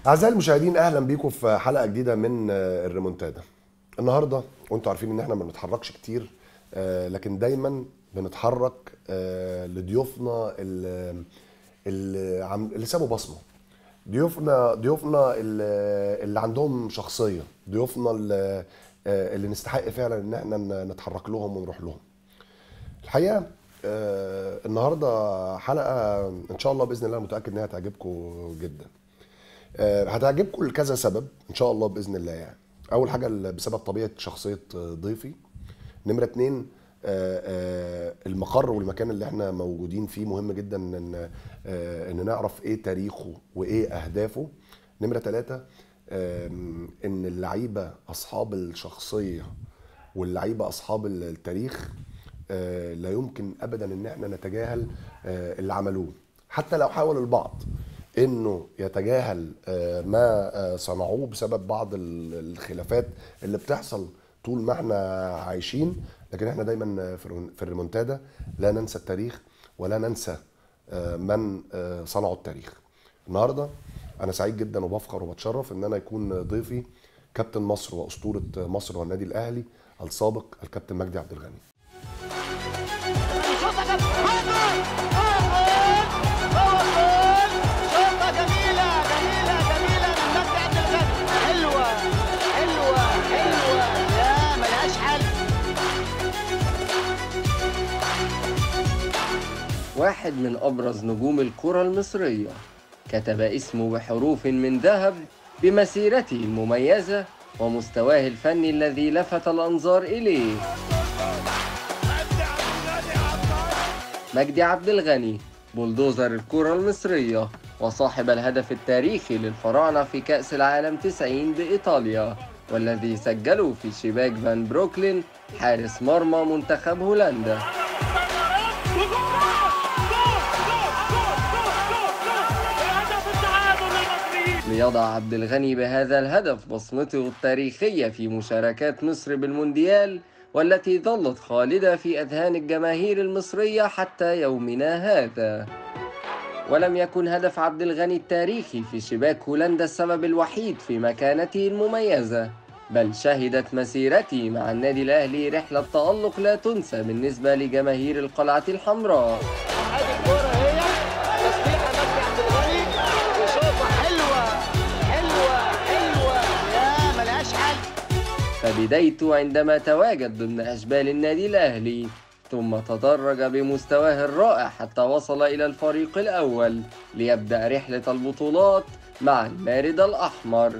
أعزائي المشاهدين أهلا بيكم في حلقة جديدة من آه، الريمونتادا النهاردة وانتوا عارفين إن احنا ما بنتحركش كتير آه، لكن دايما بنتحرك آه، لضيوفنا اللي, اللي, عم- اللي سابوا بصمة ضيوفنا ضيوفنا اللي, اللي عندهم شخصية ضيوفنا اللي, آه، اللي نستحق فعلا إن احنا ن- نتحرك لهم ونروح لهم الحقيقه آه، النهارده حلقه ان شاء الله باذن الله متاكد انها هتعجبكم جدا آه، هتعجبكم لكذا سبب ان شاء الله باذن الله يعني اول حاجه ال- بسبب طبيعه شخصيه آه، ضيفي نمره اتنين آه، آه، المقر والمكان اللي احنا موجودين فيه مهم جدا ان آه، ان نعرف ايه تاريخه وايه اهدافه نمره ثلاثة ان اللعيبه اصحاب الشخصيه واللعيبه اصحاب التاريخ آه، لا يمكن ابدا ان احنا نتجاهل آه، اللي عملوه حتى لو حاول البعض انه يتجاهل آه، ما آه، صنعوه بسبب بعض ال- الخلافات اللي بتحصل طول ما احنا عايشين لكن احنا دايما في الريمون- في الريمونتادا لا ننسى التاريخ ولا ننسى آه، من آه، صنعوا التاريخ النهارده انا سعيد جدا وبفخر وبتشرف ان انا يكون ضيفي كابتن مصر واسطوره مصر والنادي الاهلي السابق الكابتن مجدي عبد الغني شوطة جت هاجر هاجر هو الجول شوطة جميلة جميلة جميلة من مجدي عبد الغني حلوة حلوة حلوة لا ملهاش حل واحد من أبرز نجوم الكرة المصرية كتب اسمه بحروف من ذهب بمسيرته المميزة ومستواه الفني الذي لفت الأنظار إليه مجدي عبد الغني بولدوزر الكرة المصرية وصاحب الهدف التاريخي للفراعنة في كأس العالم 90 بإيطاليا والذي سجله في شباك فان بروكلين حارس مرمى منتخب هولندا ليضع عبد الغني بهذا الهدف بصمته التاريخية في مشاركات مصر بالمونديال والتي ظلت خالدة في أذهان الجماهير المصرية حتى يومنا هذا ولم يكن هدف عبد الغني التاريخي في شباك هولندا السبب الوحيد في مكانته المميزة بل شهدت مسيرته مع النادي الأهلي رحلة تألق لا تنسى بالنسبة لجماهير القلعة الحمراء ادي الكورة هي تسبيحة مجدي عبد الغني وشوطة حلوة حلوة حلوة لا ملهاش حل فبدايته عندما تواجد ضمن أشبال النادي الأهلي ثم تدرج بمستواه الرائع حتى وصل إلى الفريق الأول ليبدأ رحلة البطولات مع المارد الأحمر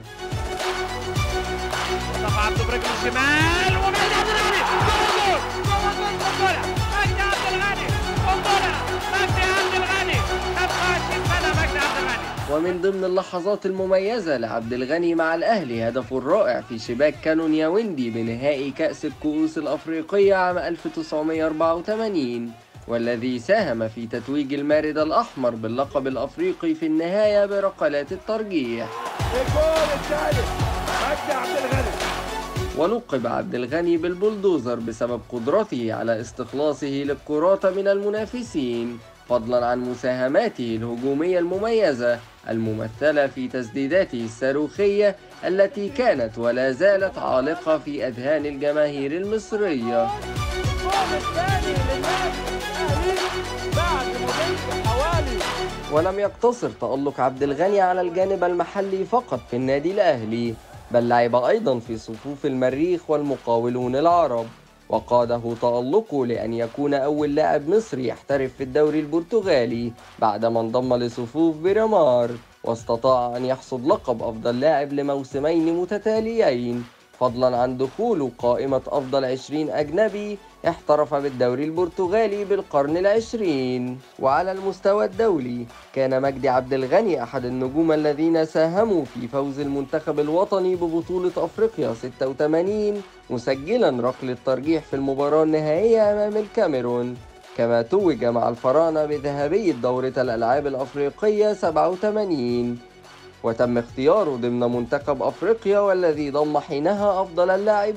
رفع عبده برجله الشمال ومجدي عبد الغني جول جول جول مجدي عبد الغني قنبله مجدي عبد الغني 25 سنه مجدي عبد الغني ومن ضمن اللحظات المميزة لعبد الغني مع الأهلي هدفه الرائع في شباك كانون ياوندي بنهائي كأس الكؤوس الأفريقية عام 1984 والذي ساهم في تتويج المارد الأحمر باللقب الأفريقي في النهاية بركلات الترجيح الجول الثالث مجدي عبد الغني ولقب عبد الغني بالبلدوزر بسبب قدرته على استخلاصه للكرات من المنافسين فضلا عن مساهماته الهجومية المميزة الممثلة في تسديداته الصاروخية التي كانت ولا زالت عالقة في أذهان الجماهير المصرية الجول الثاني للنادي الاهلي بعد مدة حوالي ولم يقتصر تألق عبد الغني على الجانب المحلي فقط في النادي الأهلي بل لعب أيضا في صفوف المريخ والمقاولون العرب وقاده تألقه لأن يكون أول لاعب مصري يحترف في الدوري البرتغالي بعدما انضم لصفوف بيرامار واستطاع أن يحصد لقب أفضل لاعب لموسمين متتاليين فضلا عن دخوله قائمة أفضل 20 أجنبي احترف بالدوري البرتغالي بالقرن العشرين وعلى المستوى الدولي كان مجدي عبد الغني أحد النجوم الذين ساهموا في فوز المنتخب الوطني ببطولة أفريقيا 86 مسجلا ركل الترجيح في المباراة النهائية أمام الكاميرون كما توج مع الفراعنة بذهبية دورة الألعاب الأفريقية 87 وتم اختياره ضمن منتخب أفريقيا والذي ضم حينها أفضل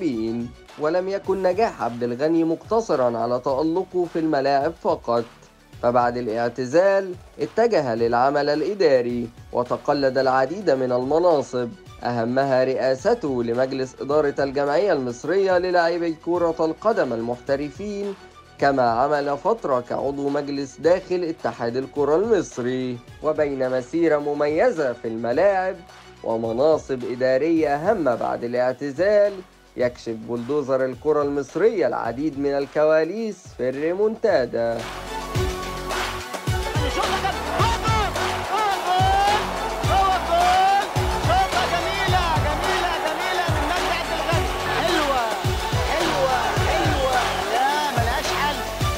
اللاعبين ولم يكن نجاح عبد الغني مقتصرا على تألقه في الملاعب فقط فبعد الاعتزال اتجه للعمل الإداري وتقلد العديد من المناصب أهمها رئاسته لمجلس إدارة الجمعية المصرية للاعبي كرة القدم المحترفين كما عمل فترة كعضو مجلس داخل اتحاد الكرة المصري وبين مسيرة مميزة في الملاعب ومناصب إدارية هامة بعد الاعتزال يكشف بلدوزر الكرة المصرية العديد من الكواليس في الريمونتادا شوطة كده جول جول هو جول شوطة جميلة جميلة جميلة من مجدي عبد الغني حلوة حلوة حلوة لا ملهاش حل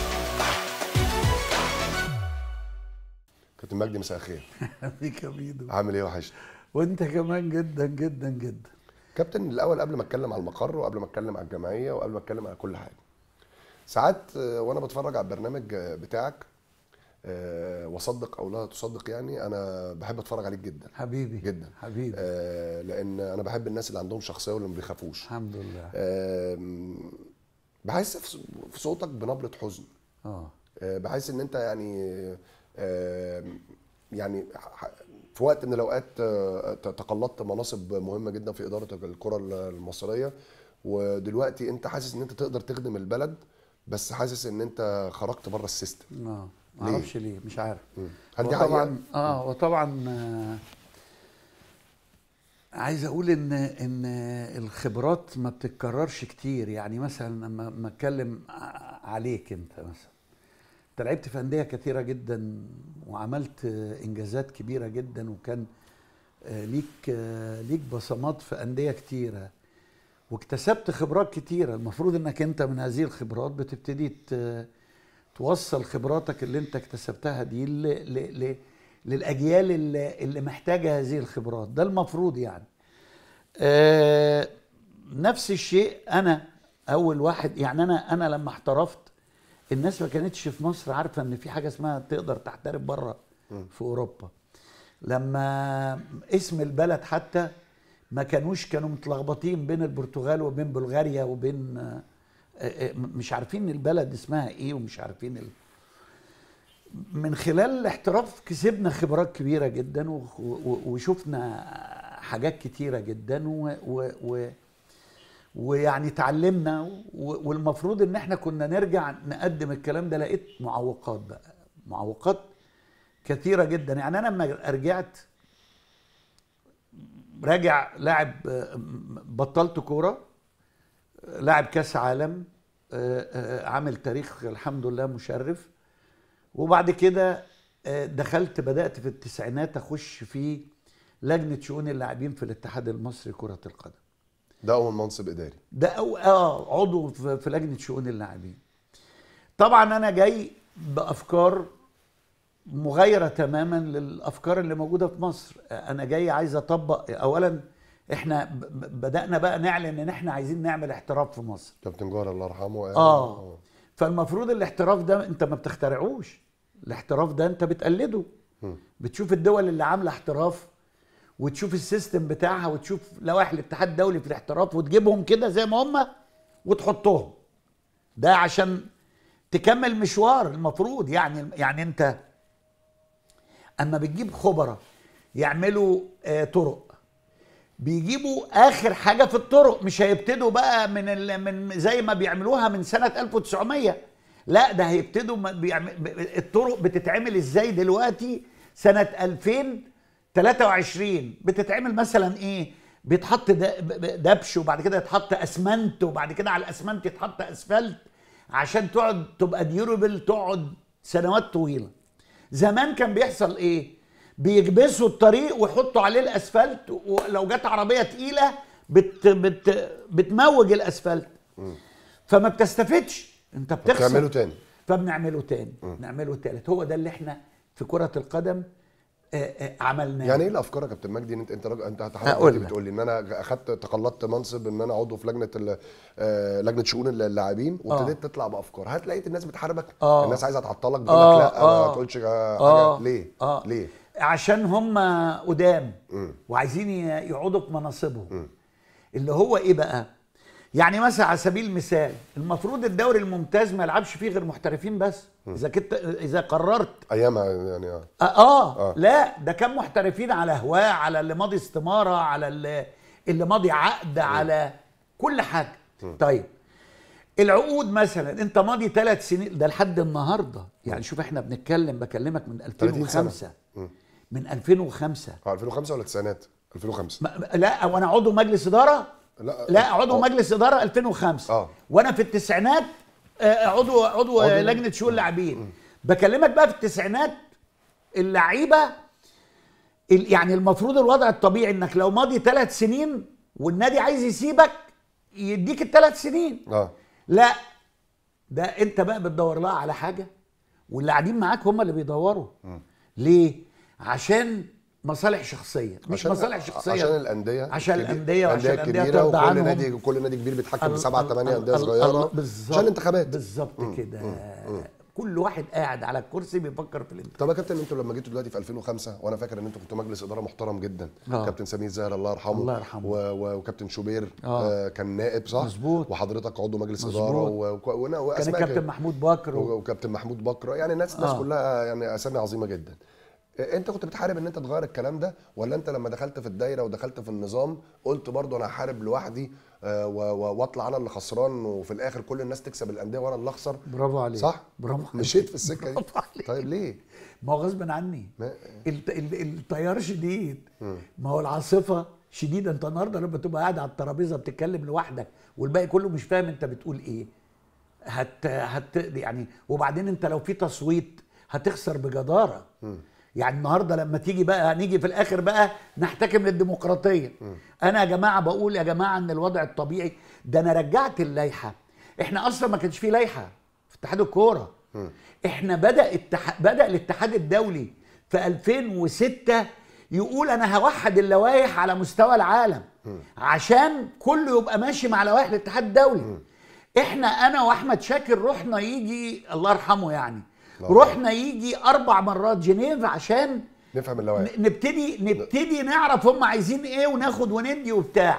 كابتن مجدي مساء الخير فيك يا ميدو عامل ايه وحشني وانت كمان جدا جدا جدا كابتن الاول قبل ما اتكلم على المقر وقبل ما اتكلم على الجمعيه وقبل ما اتكلم على كل حاجه ساعات آه، وانا بتفرج على البرنامج آه، بتاعك آه، واصدق او لا تصدق يعني انا بحب اتفرج عليك جدا حبيبي جدا حبيبي آه، لان انا بحب الناس اللي عندهم شخصيه واللي ما بيخافوش الحمد لله آم، بحس في في صوتك بنبره حزن اه آه، بحس ان انت يعني آم، يعني ح- في وقت من الاوقات آه، ت- تقلدت مناصب مهمه جدا في اداره الكره المصريه ودلوقتي انت حاسس ان انت تقدر تخدم البلد بس حاسس ان انت خرجت بره السيستم اه ليه؟ ما اعرفش ليه مش عارف هل دي وطبعا حقيقه؟ اه وطبعا آه عايز اقول ان ان الخبرات ما بتتكررش كتير يعني مثلا لما لما اتكلم ع- عليك انت مثلا انت لعبت في انديه كتيره جدا وعملت آه، انجازات كبيره جدا وكان آه، ليك آه، ليك بصمات في انديه كتيره واكتسبت خبرات كتيره المفروض انك انت من هذه الخبرات بتبتدي ت- توصل خبراتك اللي انت اكتسبتها دي ل... ل... ل... للاجيال اللي, اللي محتاجه هذه الخبرات ده المفروض يعني آه نفس الشيء انا اول واحد يعني انا انا لما احترفت الناس ما كانتش في مصر عارفه ان في حاجه اسمها تقدر تحترف بره في اوروبا لما اسم البلد حتى ما كانوش كانوا متلخبطين بين البرتغال وبين بلغاريا وبين آه، آه، آه، مش عارفين البلد اسمها ايه ومش عارفين ال... من خلال الاحتراف كسبنا خبرات كبيرة جدا و- و- وشفنا حاجات كتيرة جدا و... و... و... ويعني اتعلمنا و... والمفروض ان احنا كنا نرجع نقدم الكلام ده لقيت معوقات بقى معوقات كثيرة جدا يعني انا لما رجعت راجع لاعب آه، بطلت كوره لاعب كاس عالم آه، آه، عامل تاريخ الحمد لله مشرف وبعد كده آه، دخلت بدات في التسعينات اخش في لجنه شؤون اللاعبين في الاتحاد المصري كره القدم ده اول منصب اداري ده أو اه عضو في في لجنه شؤون اللاعبين طبعا انا جاي بافكار مغايره تماما للافكار اللي موجوده في مصر انا جاي عايز اطبق اولا احنا ب- ب- بدانا بقى نعلن ان احنا عايزين نعمل احتراف في مصر كابتن جوهر الله يرحمه قال- اه فالمفروض الاحتراف ده انت ما بتخترعوش الاحتراف ده انت بتقلده بتشوف الدول اللي عامله احتراف وتشوف السيستم بتاعها وتشوف لوائح الاتحاد الدولي في الاحتراف وتجيبهم كده زي ما هم وتحطهم ده عشان تكمل مشوار المفروض يعني يعني انت اما بتجيب خبراء يعملوا آه طرق بيجيبوا اخر حاجه في الطرق مش هيبتدوا بقى من ال... من زي ما بيعملوها من سنه 1900 لا ده هيبتدوا ما بيعمل... ب- الطرق بتتعمل ازاي دلوقتي سنه 2023 بتتعمل مثلا ايه بيتحط د- ب- ب- دبش وبعد كده يتحط اسمنت وبعد كده على الاسمنت يتحط اسفلت عشان تقعد تبقى ديوربل تقعد سنوات طويله زمان كان بيحصل ايه بيكبسوا الطريق ويحطوا عليه الاسفلت ولو جت عربيه تقيله بت بت بتموج الاسفلت فما بتستفدش انت بتخسر بتعمله تاني فبنعمله تاني نعمله تالت هو ده اللي احنا في كره القدم آه، آه، عملناه يعني ايه الافكار يا كابتن مجدي إن انت انت راجل انت حضرتك هقول دلوقتي لك. بتقول لي ان انا اخدت تقلدت منصب ان انا عضو في لجنه ال- آه، لجنه شؤون اللاعبين وابتديت تطلع بافكار هل لقيت الناس بتحاربك آه. الناس عايزه تعطلك بتقول آه، لك لا آه. ما تقولش حاجه آه، ليه آه. ليه عشان هم قدام وعايزين ي- يقعدوا في مناصبهم اللي هو ايه بقى يعني مثلا على سبيل المثال المفروض الدوري الممتاز ما يلعبش فيه غير محترفين بس اذا كنت اذا قررت ايامها يعني اه آه, آه, آه. لا ده كان محترفين على هواه على اللي ماضي استمارة على اللي, اللي ماضي عقد على كل حاجة طيب العقود مثلا انت ماضي ثلاث سنين ده لحد النهارده يعني شوف احنا بنتكلم بكلمك من 30 سنة. 2005 من 2005 آه، 2005 ولا التسعينات 2005 ما- لا وانا عضو مجلس اداره لا لا عضو آه. مجلس اداره 2005 آه. وانا في التسعينات آه، عضو عضو عضو لجنه شؤون اللاعبين بكلمك بقى في التسعينات اللعيبه ال- يعني المفروض الوضع الطبيعي انك لو ماضي ثلاث سنين والنادي عايز يسيبك يديك الثلاث سنين اه لا ده انت بقى بتدور لها على حاجه واللي قاعدين معاك هم اللي بيدوروا ليه عشان مصالح شخصيه مش عشان- مصالح شخصيه عشان الانديه عشان الكبير- الأندية وعشان الأندية كبيره ترضى وكل عنهم. نادي كل نادي كبير بيتحكم ال- بسبعه ال- ثمانيه ال- انديه ال- صغيره ال- بالظبط عشان الانتخابات بالظبط كده كل واحد قاعد على الكرسي بيفكر في الانتخابات طب يا كابتن انتوا لما جيتوا دلوقتي في 2005 وانا فاكر ان انتوا كنتوا مجلس اداره محترم جدا آه. كابتن سمير زاهر الله يرحمه الله يرحمه. و... و... وكابتن شوبير آه. آه. كان نائب صح مظبوط. وحضرتك عضو مجلس مظبوط. اداره و... و... و... كان واسماء الكابتن كده. محمود بكر و... و- وكابتن محمود بكر يعني الناس الناس آه. كلها يعني اسامي عظيمه جدا إيه، انت كنت بتحارب ان انت تغير الكلام ده ولا انت لما دخلت في الدايره ودخلت في النظام قلت برضه انا هحارب لوحدي آه، و- و- واطلع انا اللي خسران وفي الاخر كل الناس تكسب الانديه وانا اللي اخسر برافو عليك صح برافو عليك. مشيت في السكه دي برافو عليك. طيب ليه ما هو غصب عني ما- الت- ال- التيار شديد ما هو العاصفه شديده انت النهارده لما تبقى قاعد على الترابيزه بتتكلم لوحدك والباقي كله مش فاهم انت بتقول ايه هت هت يعني وبعدين انت لو في تصويت هتخسر بجداره يعني النهارده لما تيجي بقى هنيجي في الاخر بقى نحتكم للديمقراطيه انا يا جماعه بقول يا جماعه ان الوضع الطبيعي ده انا رجعت اللائحه احنا اصلا ما كانش فيه لائحه في اتحاد الكوره احنا بدا التح... بدا الاتحاد الدولي في 2006 يقول انا هوحد اللوائح على مستوى العالم عشان كله يبقى ماشي مع لوائح الاتحاد الدولي احنا انا واحمد شاكر رحنا يجي الله يرحمه يعني الله رحنا يجي اربع مرات جنيف عشان نفهم اللوائح ن- نبتدي نبتدي نعرف هم عايزين ايه وناخد وندي وبتاع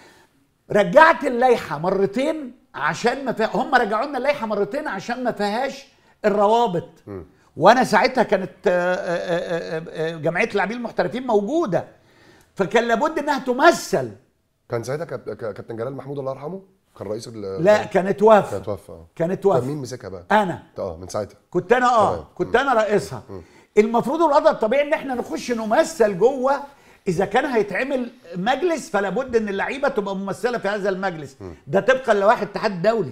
رجعت اللائحه مرتين عشان ما فيها هم رجعوا لنا اللائحه مرتين عشان ما فيهاش الروابط وانا ساعتها كانت آه، آه، آه، آه، جمعيه اللاعبين المحترفين موجوده فكان لابد انها تمثل كان ساعتها كاب- كا- كابتن جلال محمود الله يرحمه كان رئيس ال- لا كانت وفد كان توفى اه كانت كان وفد مين مسكها بقى انا اه من ساعتها كنت انا اه تمام. كنت انا رئيسها المفروض الوضع الطبيعي ان احنا نخش نمثل جوه اذا كان هيتعمل مجلس فلا بد ان اللعيبه تبقى ممثله في هذا المجلس ده طبقا لوائح الاتحاد الدولي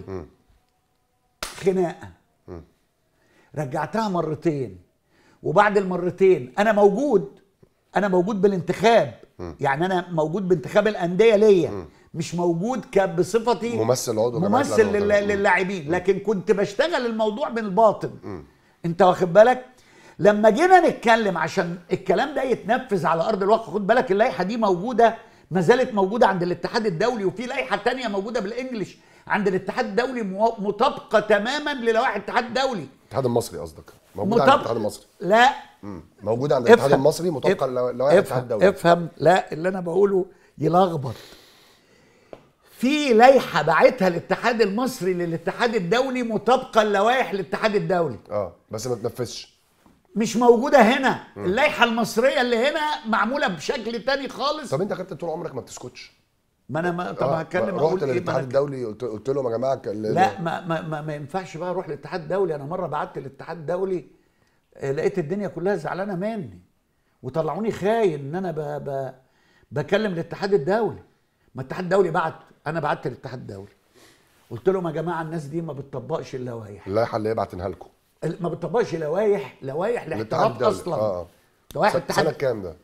خناقه رجعتها مرتين وبعد المرتين انا موجود انا موجود بالانتخاب يعني انا موجود بانتخاب الانديه ليا مش موجود ك- بصفتي ممثل عضو جمعية ممثل الأهلي لل- والزمالك. للاعبين لكن كنت بشتغل الموضوع من الباطن انت واخد بالك لما جينا نتكلم عشان الكلام ده يتنفذ على ارض الواقع خد بالك اللائحه دي موجوده ما زالت موجوده عند الاتحاد الدولي وفي لائحه تانية موجوده بالانجلش عند الاتحاد الدولي مو- مطابقه تماما للوائح الاتحاد الدولي الاتحاد المصري قصدك موجود عند الاتحاد المصري لا مم. موجود عند الاتحاد افهم. المصري مطابقه اف- لوائح الاتحاد افهم الدولي افهم لا اللي انا بقوله يلخبط في لائحه باعتها الاتحاد المصري للاتحاد الدولي مطابقه لوائح الاتحاد الدولي اه بس ما تنفذش مش موجوده هنا اللائحه المصريه اللي هنا معموله بشكل تاني خالص طب انت يا كابتن طول عمرك ما بتسكتش ما انا ما طب آه، هتكلم رحت اقول ايه ما للاتحاد أنا- الدولي قلت, قلت لهم يا جماعه ك- لا ما ما ما, ما ينفعش بقى اروح للاتحاد الدولي انا مره بعت للاتحاد الدولي آه، لقيت الدنيا كلها زعلانه مني وطلعوني خاين ان انا ب ب بكلم الاتحاد الدولي ما الاتحاد الدولي بعت انا بعت للاتحاد الدولي قلت لهم يا جماعه الناس دي ما بتطبقش اللوائح اللائحه اللي هي بعتنها لكم ما بتطبقش لوائح لوائح الاتحاد الاحتراف الدولي اصلا اه لوائح س- الاتحاد سنه كام ده؟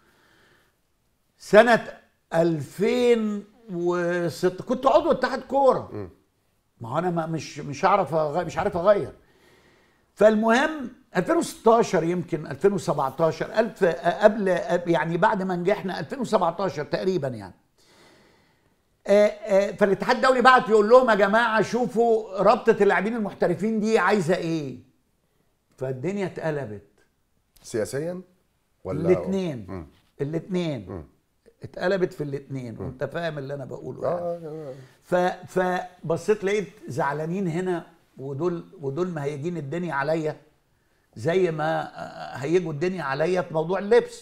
سنة 2006 كنت عضو اتحاد كورة ما هو انا ما مش مش هعرف أغ- مش عارف اغير فالمهم 2016 يمكن 2017 ألف قبل يعني بعد ما نجحنا 2017 تقريبا يعني آه، آه، فالاتحاد الدولي بعت يقول لهم يا جماعه شوفوا رابطه اللاعبين المحترفين دي عايزه ايه فالدنيا اتقلبت سياسيا ولا الاثنين الاثنين اتقلبت في الاثنين وانت فاهم اللي انا بقوله يعني. اه ف فبصيت لقيت زعلانين هنا ودول ودول مهيجين الدنيا عليا زي ما آه، هيجوا الدنيا عليا في موضوع اللبس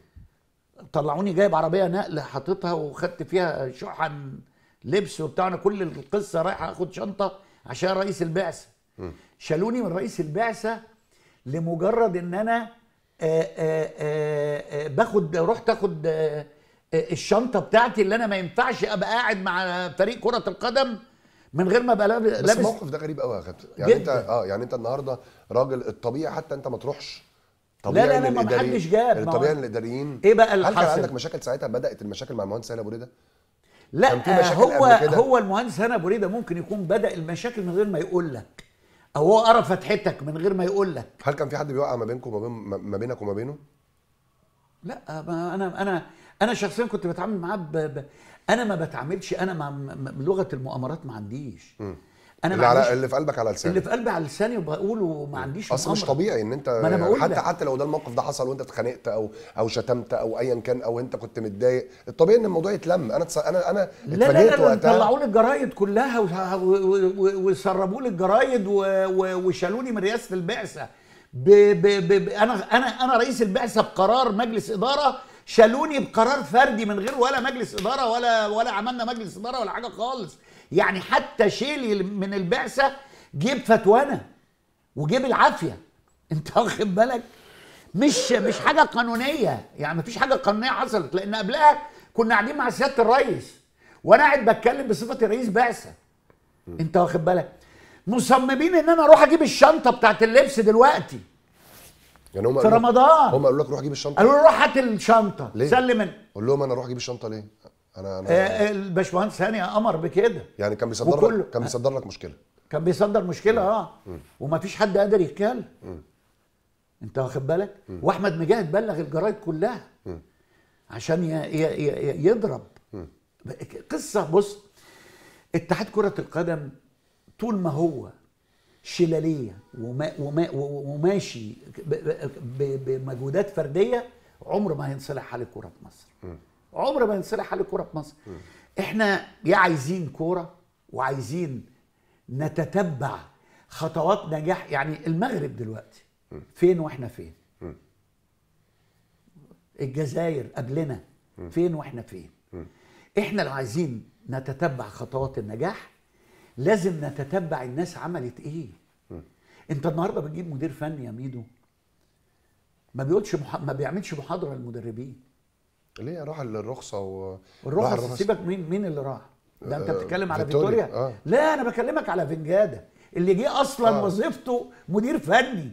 طلعوني جايب عربيه نقل حاططها وخدت فيها شحن لبس وبتاع انا كل القصه رايح اخد شنطه عشان رئيس البعثه شالوني من رئيس البعثه لمجرد ان انا آآ آآ آآ باخد رحت اخد آه، آه، الشنطه بتاعتي اللي انا ما ينفعش ابقى قاعد مع فريق كره القدم من غير ما ابقى لاب- بس لابس الموقف ده غريب قوي يا كابتن يعني انت جداً. اه يعني انت النهارده راجل الطبيعي حتى انت ما تروحش لا، لا، إن لا، ما الإداري- محدش جاب، ما هو- الطبيعي ان الاداريين إيه بقى اللي هل كان حصل؟ عندك مشاكل ساعتها بدات المشاكل مع المهندس هاني ابو رضا لا كان في مشاكل هو قبل كده؟ هو المهندس هنا ابو ريده ممكن يكون بدا المشاكل من غير ما يقول لك او هو قرا فتحتك من غير ما يقول لك هل كان في حد بيوقع ما بينكم وما بين ما بينك وما بينه لا ما انا انا انا شخصيا كنت بتعامل معاه ب... ب... انا ما بتعاملش انا مع م- م- لغه المؤامرات ما عنديش انا اللي ما على عنديش اللي في قلبك على لسانك اللي في قلبي على لساني وبقوله ما عنديش اصل مش مؤامرة. طبيعي ان انت ما أنا بقول حتى لك. حتى لو ده الموقف ده حصل وانت اتخانقت او او شتمت او ايا كان او انت كنت متضايق الطبيعي ان الموضوع يتلم انا تص... انا انا لا لا اتفاجئت لا, لا وقتها طلعوا لي الجرايد كلها وه- و- و- وسربوا لي الجرايد و- و- وشالوني من رئاسه البعثه ب ب ب ب انا انا انا رئيس البعثه بقرار مجلس اداره شالوني بقرار فردي من غير ولا مجلس اداره ولا ولا عملنا مجلس اداره ولا حاجه خالص يعني حتى شيلي من البعثه جيب فتوانا وجيب العافيه انت واخد بالك مش مش حاجه قانونيه يعني مفيش حاجه قانونيه حصلت لان قبلها كنا قاعدين مع سياده الرئيس وانا قاعد بتكلم بصفتي رئيس بعثه انت واخد بالك مصممين ان انا اروح اجيب الشنطه بتاعت اللبس دلوقتي يعني هم في قالوا- رمضان. هم قالوا لك روح جيب الشنطه قالوا لي روح هات الشنطه ليه؟ سلم قول لهم انا اروح اجيب الشنطه ليه انا انا آه، الباشمهندس هاني امر بكده يعني كان بيصدر وكله- لك كان بيصدر لك مشكله كان بيصدر مشكله اه ومفيش حد قادر يتكلم انت واخد بالك واحمد مجاهد بلغ الجرايد كلها عشان ي- ي- ي- يضرب قصه بص اتحاد كره القدم طول ما هو شلاليه وما وما وماشي ب- ب- بمجهودات فرديه عمر ما هينصلح حال الكوره في مصر عمر ما ينصلح حال الكوره في مصر احنا يا عايزين كوره وعايزين نتتبع خطوات نجاح يعني المغرب دلوقتي فين واحنا فين الجزائر قبلنا فين واحنا فين احنا لو عايزين نتتبع خطوات النجاح لازم نتتبع الناس عملت ايه انت النهارده بتجيب مدير فني يا ميدو ما بيقولش مح... ما بيعملش محاضره للمدربين ليه راح الرخصه و الروح راح سيبك مين مين اللي راح ده انت آه، بتتكلم على فيتوريا، فيتوريا آه. لا انا بكلمك على فنجادا اللي جه اصلا آه. وظيفته مدير فني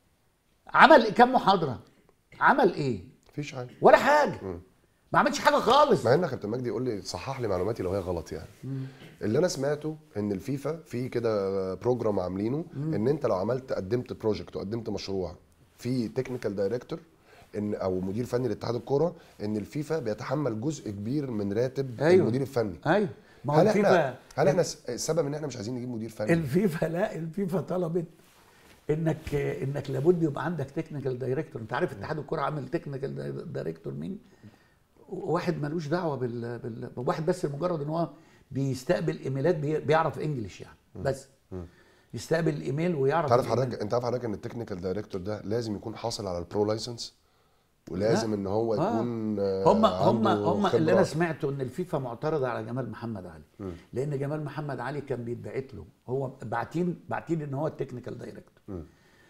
عمل كام محاضره عمل ايه مفيش حاجه ولا حاجه ما عملش حاجه خالص مع ان كابتن مجدي يقول لي صحح لي معلوماتي لو هي غلط يعني اللي انا سمعته ان الفيفا في كده بروجرام عاملينه ان انت لو عملت قدمت بروجكت وقدمت مشروع في تكنيكال دايركتور ان او مدير فني لاتحاد الكوره ان الفيفا بيتحمل جزء كبير من راتب أيوة. المدير الفني ايوه ما هو هل احنا الفيفا هل احنا س- السبب ان احنا مش عايزين نجيب مدير فني الفيفا لا الفيفا طلبت انك انك لابد يبقى عندك تكنيكال دايركتور انت عارف اتحاد الكوره عامل تكنيكال دايركتور مين واحد ملوش دعوه بال, بال... واحد بس لمجرد ان هو بيستقبل ايميلات بي... بيعرف انجلش يعني بس يستقبل الايميل ويعرف تعرف الإيميل. حضرتك انت عارف حضرتك ان التكنيكال دايركتور ده لازم يكون حاصل على البرو لايسنس ولازم لا. ان هو آه. يكون آه، هم هم عنده هم اللي انا خبرة. سمعته ان الفيفا معترضه على جمال محمد علي لان جمال محمد علي كان بيتبعت له هو باعتين باعتين ان هو التكنيكال دايركتور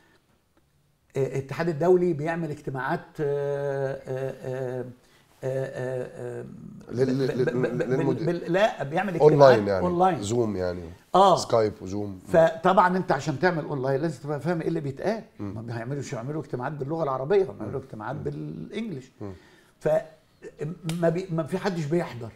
آه، الاتحاد الدولي بيعمل اجتماعات آه، آه، آه، آه، آه، لل- ب- ب- ب- ب- للمد- بال- لا بيعمل اجتماعات اونلاين يعني اونلاين زوم يعني آه. سكايب وزوم فطبعا انت عشان تعمل اونلاين لازم تبقى فاهم ايه اللي بيتقال ما بيعملوش يعملوا اجتماعات باللغه العربيه بيعملوا اجتماعات بالانجلش ف ما, بي ما في حدش بيحضر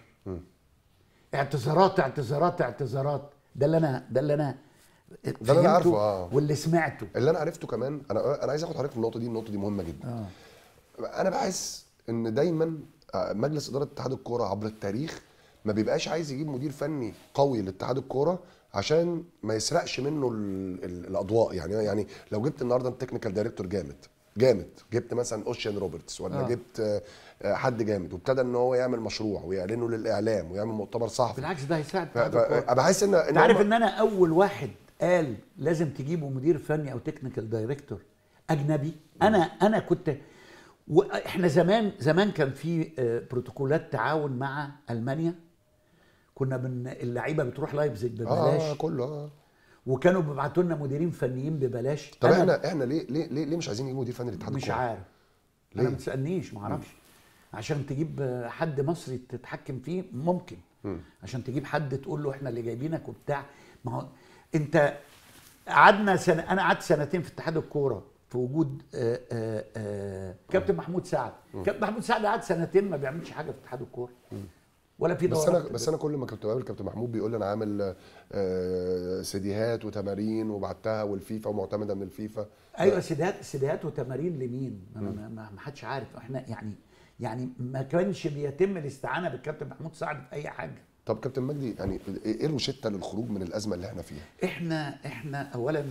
اعتذارات اعتذارات اعتذارات ده اللي انا ده اللي انا ده اللي أنا فهمته عارفه، آه. واللي سمعته اللي انا عرفته كمان انا انا عايز اخد حضرتك في النقطه دي النقطه دي مهمه جدا اه انا بحس ان دايما آه، مجلس اداره اتحاد الكوره عبر التاريخ ما بيبقاش عايز يجيب مدير فني قوي لاتحاد الكوره عشان ما يسرقش منه ال ال الاضواء يعني يعني لو جبت النهارده التكنيكال دايركتور جامد جامد جبت مثلا اوشيان روبرتس ولا آه. آه. جبت آه، آه، حد جامد وابتدى ان هو يعمل مشروع ويعلنه للاعلام ويعمل مؤتمر صحفي بالعكس ده هيساعد ف- اتحاد الكورة. ف- بحس ان انت عارف هم- ان انا اول واحد قال لازم تجيبوا مدير فني او تكنيكال دايركتور اجنبي انا انا كنت واحنا زمان زمان كان في آه، بروتوكولات تعاون مع المانيا كنا من اللعيبه بتروح لايبزيج ببلاش اه كله اه وكانوا بيبعتوا لنا مديرين فنيين ببلاش طب أنا احنا احنا ليه ليه ليه, ليه مش عايزين نجيب مدير فني للاتحاد مش الكورة؟ عارف ليه؟ انا ما تسالنيش ما اعرفش عشان تجيب آه، حد مصري تتحكم فيه ممكن عشان تجيب حد تقول له احنا اللي جايبينك وبتاع ما هو انت قعدنا سنه انا قعدت سنتين في اتحاد الكوره في وجود آه، آه، آه، كابتن محمود سعد كابتن محمود سعد قعد سنتين ما بيعملش حاجه في اتحاد الكوره ولا في بس دورات انا بس انا كل ما كنت بقابل كابتن محمود بيقول لي انا عامل آه، سيديهات وتمارين وبعتها والفيفا ومعتمده من الفيفا ايوه سيديهات سيديهات وتمارين لمين؟ ما, ما, ما, ما حدش عارف احنا يعني يعني ما كانش بيتم الاستعانه بالكابتن محمود سعد في اي حاجه طب كابتن مجدي يعني ايه الروشته للخروج من الازمه اللي احنا فيها؟ احنا احنا اولا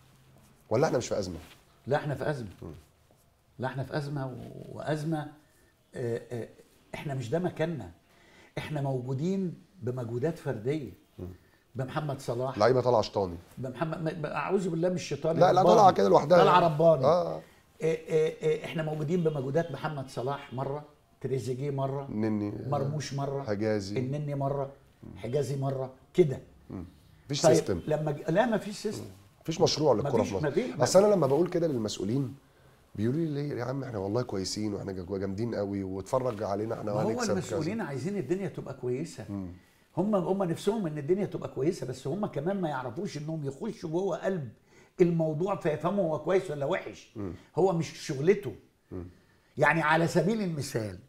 ولا احنا مش في ازمه؟ لا احنا في ازمه لا احنا في ازمه و- وازمه آه، آه، احنا مش ده مكاننا احنا موجودين بمجهودات فرديه بمحمد صلاح لعيبه طالعه شطاني بمحمد ما- ما- اعوذ بالله من الشيطان لا لا رباني. طالعه كده لوحدها طالعه رباني اه إيه إيه إيه احنا موجودين بمجهودات محمد صلاح مره تريزيجيه مره نني مرموش مره حجازي. النني مره حجازي مره كده مفيش طيب سيستم لما ج- لا ما فيش سيستم مفيش مشروع للكره مفيش- في مصر مفيش- اصل انا لما بقول كده للمسؤولين بيقولوا لي ليه يا عم احنا والله كويسين واحنا جا- جامدين قوي واتفرج علينا احنا ما هو وهنكسب المسؤولين عايزين الدنيا تبقى كويسه هم هم نفسهم ان الدنيا تبقى كويسه بس هم كمان ما يعرفوش انهم يخشوا جوه قلب الموضوع فيفهموا هو كويس ولا وحش هو مش شغلته يعني على سبيل المثال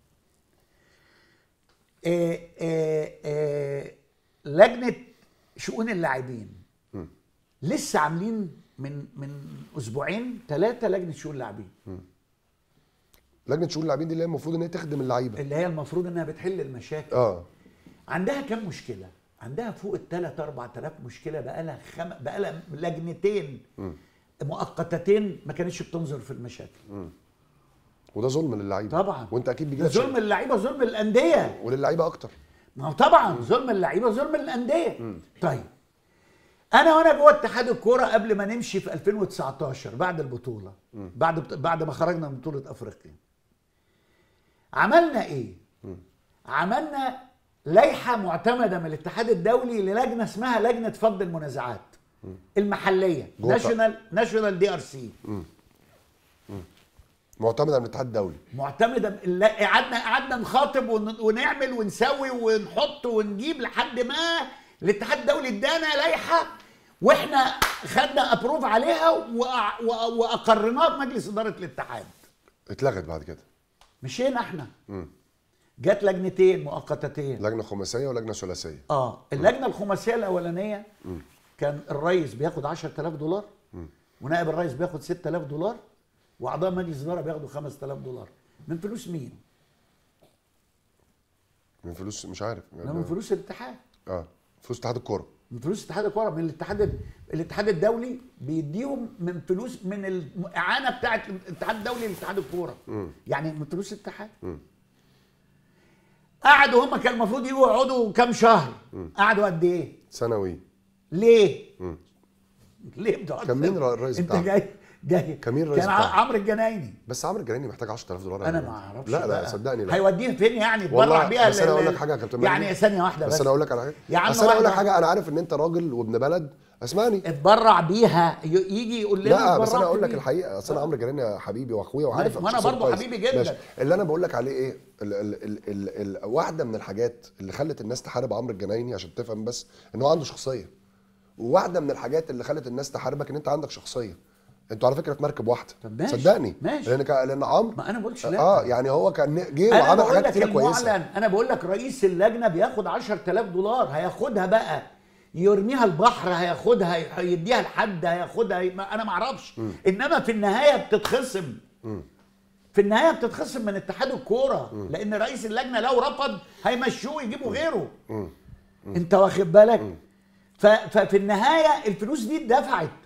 آه، آه، آه، لجنه شؤون اللاعبين لسه عاملين من من اسبوعين ثلاثه لجنه شؤون اللاعبين لجنه شؤون اللاعبين دي اللي هي المفروض ان هي تخدم اللعيبه اللي هي المفروض انها بتحل المشاكل اه عندها كم مشكله عندها فوق الثلاث 4000 مشكله بقى لها خم... بقى لها لجنتين مؤقتتين ما كانتش بتنظر في المشاكل وده ظلم للعيبه طبعا وانت اكيد بيجي ده لك ظلم اللعيبه ظلم الانديه وللعيبه اكتر ما هو طبعا ظلم اللعيبه ظلم الانديه طيب انا وانا جوه اتحاد الكوره قبل ما نمشي في 2019 بعد البطوله بعد بط- بعد ما خرجنا من بطوله افريقيا عملنا ايه عملنا لائحه معتمده من الاتحاد الدولي للجنه اسمها لجنه فض المنازعات المحليه جوه ناشونال ناشونال دي ار سي معتمده من الاتحاد الدولي معتمده لا، قعدنا قعدنا نخاطب ون- ونعمل ونسوي ونحط ونجيب لحد ما الاتحاد الدولي ادانا لائحه واحنا خدنا ابروف عليها وأع- وأ- واقرناها في مجلس اداره الاتحاد اتلغت بعد كده مشينا احنا جت لجنتين مؤقتتين لجنه خماسيه ولجنه ثلاثيه اه اللجنه الخماسيه الاولانيه كان الرئيس بياخد 10000 دولار ونائب الرئيس بياخد 6000 دولار واعضاء مجلس الاداره بياخدوا 5000 دولار من فلوس مين؟ من فلوس مش عارف ده من فلوس الاتحاد اه فلوس اتحاد الكوره من فلوس اتحاد الكوره من الاتحاد الاتحاد الدولي بيديهم من فلوس من الاعانه بتاعه الاتحاد الدولي لاتحاد الكوره يعني من فلوس الاتحاد قعدوا هم كان المفروض يجوا يقعدوا كام شهر قعدوا قد ايه سنوي ليه ليه بتقعد كان مين الرئيس انت بتاعهم؟ جاي جاي كان مين الرئيس كان ع- بتاعهم؟ عمرو الجنايني بس عمرو الجنايني محتاج 10000 دولار انا يا ما جماعة. اعرفش لا لا بقى. صدقني لا هيوديها فين يعني والله يتبرع بيها بس انا لل- اقول لك حاجه يا كابتن يعني مجدي. ثانيه واحده بس بس انا اقول لك على حاجه يا عم بس انا اقول لك واحدة. حاجه انا عارف ان انت راجل وابن بلد اسمعني اتبرع بيها ي- يجي يقول لنا لا بس انا اتبرعت اقول لك بيها. الحقيقه اصل انا عمرو الجنايني حبيبي واخويا وعارف ماشي، وأنا شخصيته برضه كويس. حبيبي جداً. ماشي. اللي انا بقول لك عليه ايه ال ال ال ال ال واحده من الحاجات اللي خلت الناس تحارب عمرو الجنايني عشان تفهم بس ان هو عنده شخصيه وواحده من الحاجات اللي خلت الناس تحاربك ان انت عندك شخصيه انتوا على فكره في مركب واحده طب ماشي، صدقني ماشي. لان كا- لان عمرو ما انا ما قلتش لا اه يعني هو كان جه انا وعمل بقول حاجات لك كتيره كويسه المعلن انا بقول لك رئيس اللجنه بياخد 10000 دولار هياخدها بقى يرميها البحر هياخدها هيديها لحد هياخدها ما انا ما اعرفش انما في النهايه بتتخصم في النهايه بتتخصم من اتحاد الكوره لان رئيس اللجنه لو رفض هيمشوه ويجيبوا غيره انت واخد بالك ف- ففي النهايه الفلوس دي اتدفعت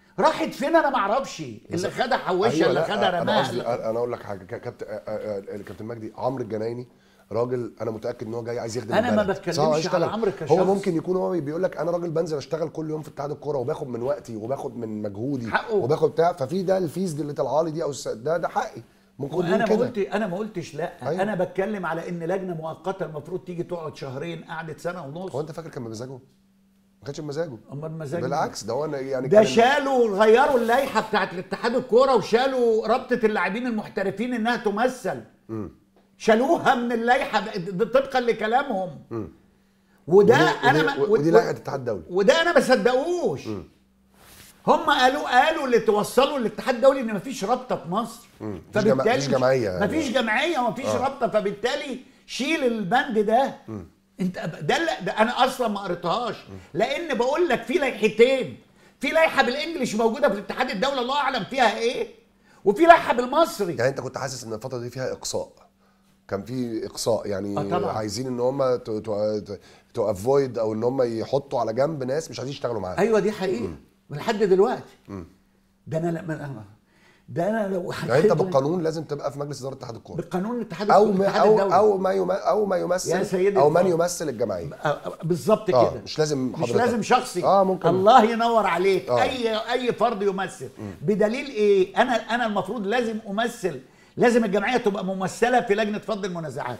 راحت فين انا ما اعرفش اللي خدها حوشها أيوة اللي لا، خدها انا قصدي رماها انا اقول لك حاجه ك- كابتن آه، آه، آه، الكابتن مجدي عمرو الجنايني راجل انا متاكد ان هو جاي عايز يخدم أنا ما البلد. بتكلمش صح، على هيشتغل. عمرو كشخص. هو ممكن يكون هو بيقول لك انا راجل بنزل اشتغل كل يوم في اتحاد الكوره وباخد من وقتي وباخد من مجهودي حقه. وباخد بتاع ففي ده الفيز دي اللي طالعه لي دي او الس- ده ده حقي ممكن يكون انا ما كده قلت انا ما قلتش لا أيوة. أيوة. انا بتكلم على ان لجنه مؤقته المفروض تيجي تقعد شهرين قعدت سنه ونص هو انت فاكر كان بمزاجه؟ ما كانش بمزاجه امال مزاج بالعكس ده هو أنا يعني ده كان- شالوا غيروا اللائحه بتاعت الاتحاد الكوره وشالوا رابطه اللاعبين المحترفين انها تمثل شالوها من اللائحه ب- طبقا لكلامهم وده ودي- انا ودي- ما ودي لائحه الاتحاد الدولي وده انا ما صدقوش هم قالوا قالوا اللي توصلوا للاتحاد الدولي ان مفيش رابطه في مصر مفيش جما- مفيش جمعية يعني. مفيش جمعيه ومفيش آه. رابطه فبالتالي شيل البند ده انت ده, اللي- ده انا اصلا ما قريتهاش لان بقول لك في لائحتين في لائحه بالانجلش موجوده في الاتحاد الدولي الله اعلم فيها ايه وفي لائحه بالمصري يعني انت كنت حاسس ان الفتره دي فيها اقصاء كان في اقصاء يعني آه طبعا. عايزين ان هم تو افويد او ان هم يحطوا على جنب ناس مش عايزين يشتغلوا معاهم ايوه دي حقيقه لحد دلوقتي ده انا لما ده انا لو يعني انت بالقانون لازم تبقى في مجلس اداره اتحاد الكوره بالقانون الاتحاد او ما الاتحاد او الدولي او ما يم- او ما يمثل يا سيدي او من الفاضل. يمثل الجمعيه بالظبط اه كده مش لازم مش حضرتك. لازم شخصي اه ممكن الله ينور عليك آه. اي اي فرد يمثل بدليل ايه انا انا المفروض لازم امثل لازم الجمعيه تبقى ممثله في لجنه فض المنازعات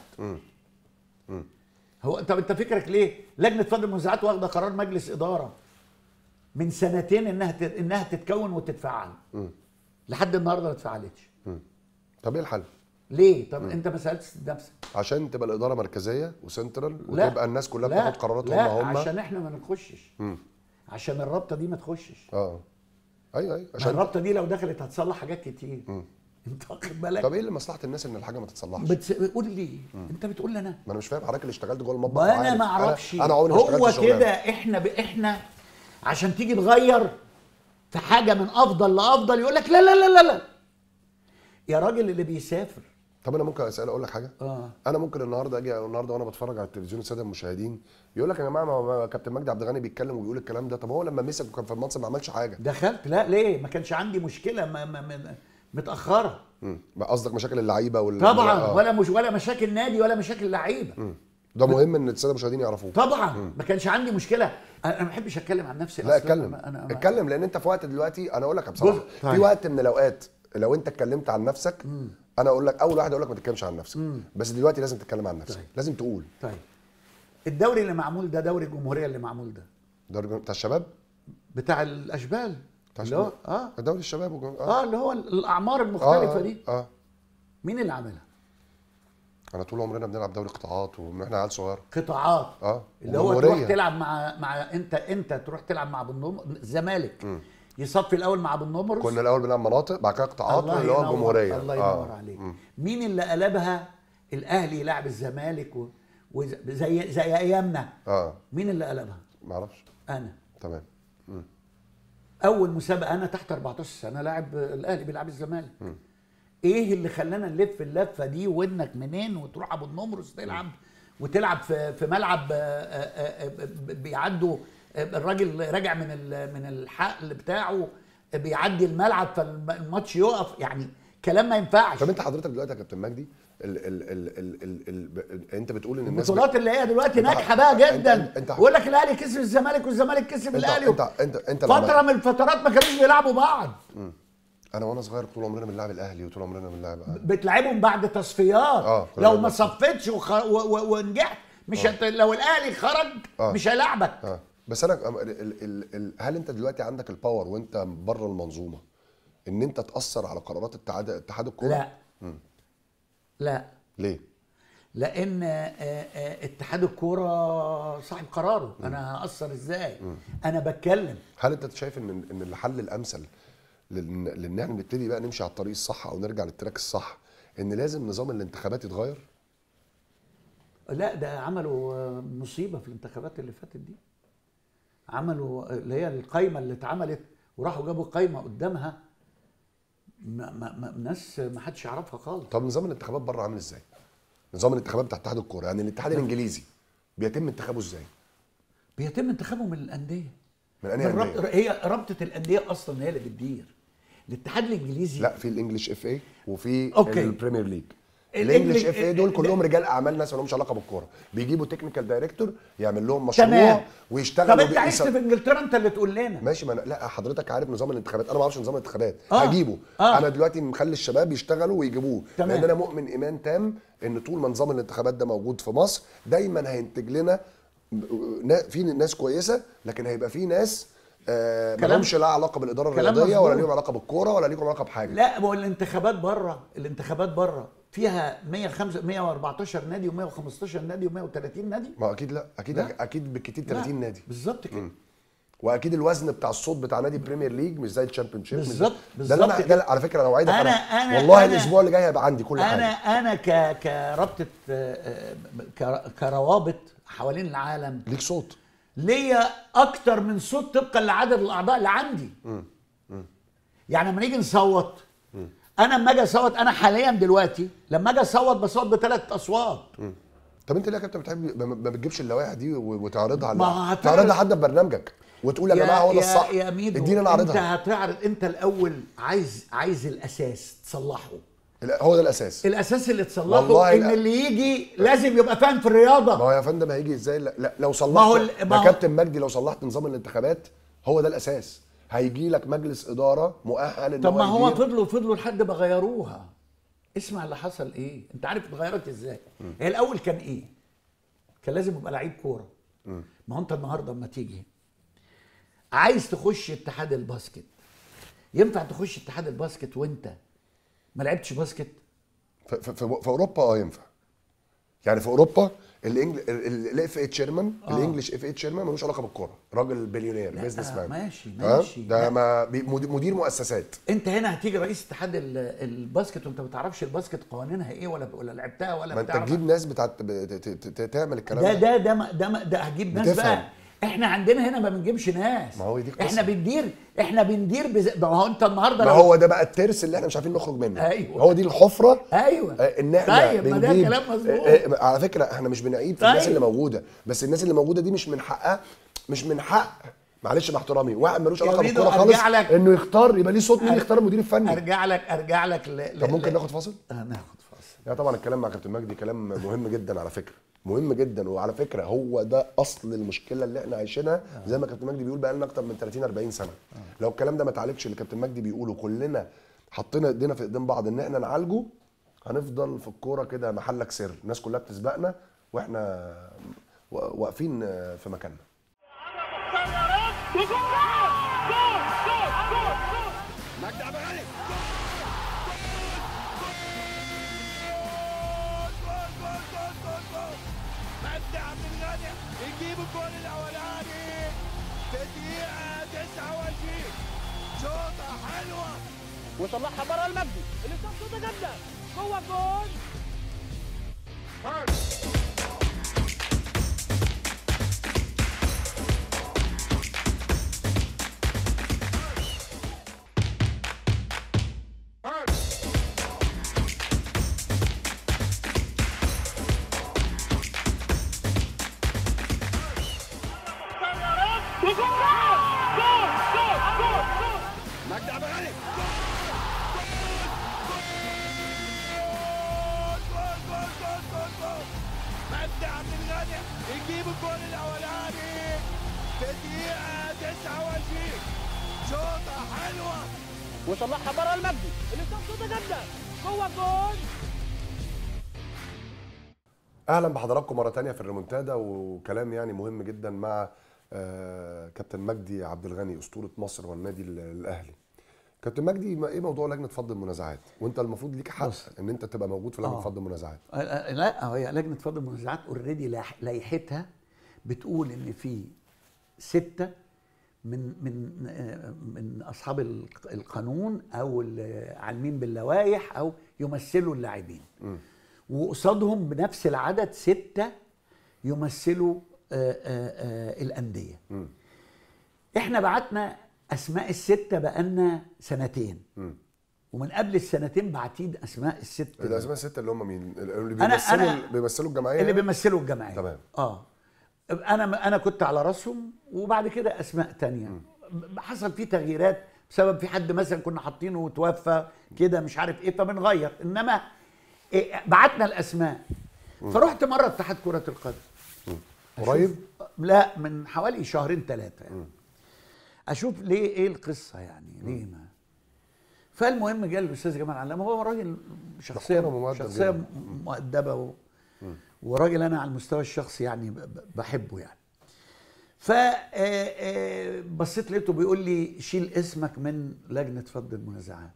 هو طب انت فكرك ليه لجنه فض المنازعات واخده قرار مجلس اداره من سنتين انها ت- انها تتكون وتتفعل لحد النهارده ما اتفعلتش طب ايه الحل؟ ليه طب انت ما سالتش نفسك عشان تبقى الاداره مركزيه وسنترال لا. وتبقى الناس كلها لا. بتاخد قراراتهم لا هم عشان احنا ما نخشش عشان الرابطه دي ما تخشش اه ايوه ايوه عشان عشان الرابطه دي لو دخلت هتصلح حاجات كتير انت واخد بالك طب ايه اللي مصلحه الناس ان الحاجه ما تتصلحش؟ بتس... قول لي انت بتقول لي انا ما انا مش فاهم حضرتك اللي اشتغلت جوه المطبخ ما انا وعارف. ما اعرفش انا, أنا عمري ما اشتغلت هو الشغلانة. كده احنا ب... احنا عشان تيجي تغير في حاجه من افضل لافضل يقول لك لا لا لا لا لا يا راجل اللي بيسافر طب انا ممكن اسال اقول لك حاجه اه انا ممكن النهارده اجي النهارده وانا بتفرج على التلفزيون الساده المشاهدين يقول لك يا جماعه ما هو كابتن مجدي عبد الغني بيتكلم وبيقول الكلام ده طب هو لما مسك وكان في المنصب ما عملش حاجه دخلت لا ليه ما كانش عندي مشكله ما ما ما متاخره مم. ما قصدك مشاكل اللعيبه وال طبعا آه. ولا مش ولا مشاكل نادي ولا مشاكل لعيبه ده مهم ان الساده المشاهدين يعرفوه طبعا ما كانش عندي مشكله انا أنا ما بحبش اتكلم عن نفسي لا أصلاً. اتكلم أنا- أنا- أنا- اتكلم لان انت في وقت دلوقتي انا اقول لك بصراحه جزء. في طيب. وقت من الاوقات لو انت اتكلمت عن نفسك انا اقول لك اول واحد اقول لك ما تتكلمش عن نفسك بس دلوقتي لازم تتكلم عن نفسك طيب. لازم تقول طيب الدوري اللي معمول ده دوري الجمهوريه اللي معمول ده دوري بتاع الشباب بتاع الاشبال بتاع اللي هو الشباب اه دوري الشباب وجم... اه اللي هو الاعمار المختلفه آه. دي اه مين اللي عاملها انا طول عمرنا بنلعب دوري قطاعات ومن احنا عيال صغيره قطاعات اه اللي هو وجمهورية. تروح تلعب مع مع انت انت تروح تلعب مع بالنمر الزمالك يصفي الاول مع بالنمر كنا الاول بنلعب مناطق بعد كده قطاعات الله اللي هو ينور الجمهوريه الله ينور عليك مين اللي قلبها الاهلي يلعب الزمالك و... وزي زي ايامنا اه مين اللي قلبها ما اعرفش انا تمام اول مسابقه انا تحت 14 سنه لاعب الاهلي بيلعب الزمالك ايه اللي خلانا نلف اللفه دي ودنك منين وتروح ابو النمرس تلعب وتلعب في في ملعب آه، آه، آه، بيعدوا آه، الراجل راجع من ال- من الحقل بتاعه بيعدي الملعب فالماتش يقف يعني كلام ما ينفعش طب انت حضرتك دلوقتي يا كابتن مجدي ال ال ال ال ال ال ال انت بتقول ان الناس البطولات اللي هي دلوقتي انت- ناجحه بقى انت- جدا انت- يقول لك الاهلي كسب الزمالك والزمالك كسب انت الاهلي انت انت انت اللي فتره عملت- من الفترات ما كانوش بيلعبوا بعض انا وانا صغير طول عمرنا بنلعب الاهلي وطول عمرنا بنلعب بتلعبهم بعد تصفيات اه، كنا لو بنلعب ما تصفيات. صفتش وخ... و... و... ونجحت مش هت... لو الاهلي خرج اه. مش هيلعبك اه بس انا ال ال ال ال هل انت دلوقتي عندك الباور وانت بره المنظومه ان انت تاثر على قرارات اتحاد اتحاد الكوره لا لا ليه لان آه، آه، اتحاد الكوره صاحب قراره انا هاثر ازاي انا بتكلم هل انت شايف ان ان الحل الامثل لان لان احنا نبتدي بقى نمشي على الطريق الصح او نرجع للتراك الصح ان لازم نظام الانتخابات يتغير لا ده عملوا آه، مصيبه في الانتخابات اللي فاتت دي عملوا اللي هي القايمه اللي اتعملت وراحوا جابوا قايمه قدامها ما ما ما ناس ما حدش يعرفها خالص طب نظام الانتخابات بره عامل ازاي نظام الانتخابات بتاع اتحاد الكوره يعني الاتحاد الانجليزي بيتم انتخابه ازاي بيتم انتخابهم من الانديه من انهي من ربط انديه هي رابطه الانديه اصلا هي اللي بتدير الاتحاد الانجليزي لا في الانجليش اف اي وفي أوكي. البريمير ليج الإنجليش- الانجليش اف اي دول ال- كلهم رجال اعمال ناس ما لهمش علاقه بالكوره بيجيبوا تكنيكال دايركتور يعمل لهم مشروع تمام ويشتغلوا طب انت بيه- عشت يسو- في انجلترا انت اللي تقول لنا ماشي ما أنا لا حضرتك عارف نظام الانتخابات انا ما اعرفش نظام الانتخابات آه. هجيبه آه. انا دلوقتي مخلي الشباب يشتغلوا ويجيبوه تمام. لان انا مؤمن ايمان تام ان طول ما نظام الانتخابات ده موجود في مصر دايما هينتج لنا نا- في ناس كويسه لكن هيبقى في ناس آه ما كلام- لهمش لا علاقه بالاداره كلام الرياضيه ولا مظبوط. ليهم علاقه بالكوره ولا ليهم علاقه بحاجه لا ما هو الانتخابات بره الانتخابات بره فيها 105 114 نادي و115 نادي و130 نادي ما اكيد لا اكيد لا. اكيد بالكتير لا، 30 نادي بالظبط كده واكيد الوزن بتاع الصوت بتاع نادي بريمير ليج مش زي الشامبيون شيب مش زي- بالظبط، ده اللي انا بالظبط ده كده. على فكره انا اوعدك أنا- انا, أنا- والله أنا- الاسبوع اللي جاي هيبقى عندي كل انا حاجه انا ك كرابطه آه، آه، ك- كروابط حوالين العالم ليك صوت ليا اكتر من صوت طبقا لعدد الاعضاء اللي عندي يعني لما نيجي نصوت انا لما اجي اصوت انا حاليا دلوقتي لما اجي اصوت بصوت بثلاث اصوات طب انت ليه يا كابتن بتحب ما ما بتجيبش اللوائح دي و- وتعرضها ما على هتعرض- تعرضها حتى في برنامجك وتقول يا جماعه هو ده يا- الصح يا ميدو ادينا انا انت اعرضها هتعرض انت الاول عايز عايز الاساس تصلحه لا، هو ده الاساس الاساس اللي تصلحه والله ان لا. اللي يجي لازم يبقى فاهم في ما الرياضه هو يا فندم هيجي ازاي لا, لا لو صلحت ما هو ال- ما يا هو- كابتن مجدي لو صلحت نظام الانتخابات هو ده الاساس هيجي لك مجلس اداره مؤهل ان طب ما هو يدير. فضلوا فضلوا لحد ما غيروها اسمع اللي حصل ايه انت عارف اتغيرت ازاي هي الاول كان ايه كان لازم يبقى لعيب كوره ما هو انت النهارده اما تيجي عايز تخش اتحاد الباسكت ينفع تخش اتحاد الباسكت وانت ما لعبتش باسكت في, في, في, في اوروبا اه ينفع يعني في اوروبا الاف اي تشيرمان الانجلش اف اي تشيرمان ملوش علاقه بالكوره راجل بليونير لا، بيزنس مان ماشي، ها؟ ماشي. ده لا. ما بي- مدير مدير مؤسسات انت هنا هتيجي رئيس اتحاد ال- الباسكت وانت ما تعرفش الباسكت قوانينها ايه ولا ولا لعبتها ولا ما انت بتعرف تجيب ناس بتاعت ب- ت- ت- ت- تعمل الكلام ده ده ده ده ما- ده ما- ده هجيب ناس بتفهم. بقى احنا عندنا هنا ما بنجيبش ناس ما هو دي القصة. احنا بندير احنا بندير بز... ما هو انت النهارده ما لو- هو ده بقى الترس اللي احنا مش عارفين نخرج منه أيوة. هو دي الحفره ايوه آه، ان احنا طيب ما ده بنجيب كلام مظبوط. آه، آه، على فكره احنا مش بنعيب في الناس طيب. اللي موجوده بس الناس اللي موجوده دي مش من حقها مش من حق معلش مع احترامي واحد ملوش يا علاقه ميدو بالكوره خالص أرجع لك- انه يختار يبقى ليه صوت مين يختار المدير الفني ارجع لك ارجع لك ل... طب ل- ممكن ل- ناخد فاصل آه، ناخد فاصل يعني طبعا الكلام مع كابتن مجدي كلام مهم جدا على فكره مهم جدا وعلى فكره هو ده اصل المشكله اللي احنا عايشينها زي ما كابتن مجدي بيقول بقى لنا اكتر من 30 40 سنه لو الكلام ده ما اتعالجش اللي كابتن مجدي بيقوله كلنا حطينا ايدينا في ايدين بعض ان احنا نعالجه هنفضل في الكوره كده محلك سر الناس كلها بتسبقنا واحنا وا- واقفين في مكاننا وجول جول جول جول جول مجدي عبد الغني مجدي عبد الغني يجيب الجول الاولاني في دقيقة 29 شوطة حلوة وطلعها بره المجدي اللي صاب صوته جامده جوه الجول وجول جول جول جول جول مجدي عبد الغني مجدي عبد الغني يجيب الجول الاولاني في دقيقة 29 شوطة حلوة وطلعها بره المجدي اللي صاب صوته جامده جوه الجول اهلا بحضراتكم مره تانية في الريمونتادا وكلام يعني مهم جدا مع آه، كابتن مجدي عبد الغني اسطوره مصر والنادي ال- الاهلي كابتن مجدي ما- ايه موضوع لجنه فض المنازعات وانت المفروض ليك حق بص. ان انت تبقى موجود في لجنه آه. فض المنازعات آه، آه، لا هي لجنه فضل المنازعات اوريدي لائحتها بتقول ان في سته من من آه، من اصحاب الق- القانون او العالمين باللوائح او يمثلوا اللاعبين وقصادهم بنفس العدد سته يمثلوا آه، آه، آه، الانديه احنا بعتنا اسماء السته بقالنا سنتين ومن قبل السنتين بعتين اسماء السته الاسماء السته اللي هم مين اللي أنا- بيمثلوا أنا- بيمثلوا الجمعيه اللي يعني؟ بيمثلوا الجمعيه تمام. اه انا انا كنت على راسهم وبعد كده اسماء تانية حصل فيه تغييرات بسبب في حد مثلا كنا حاطينه وتوفى كده مش عارف ايه فبنغير انما إيه بعتنا الاسماء فرحت مره اتحاد كره القدم أشوف- قريب؟ لا من حوالي شهرين ثلاثه يعني اشوف ليه ايه القصه يعني ليه ما فالمهم جه الاستاذ جمال علام هو راجل شخصيه محترم ومؤدب شخصيه جداً. مؤدبه و... وراجل انا على المستوى الشخصي يعني ب- ب- بحبه يعني ف آه، آه، بصيت لقيته بيقول لي شيل اسمك من لجنه فض المنازعات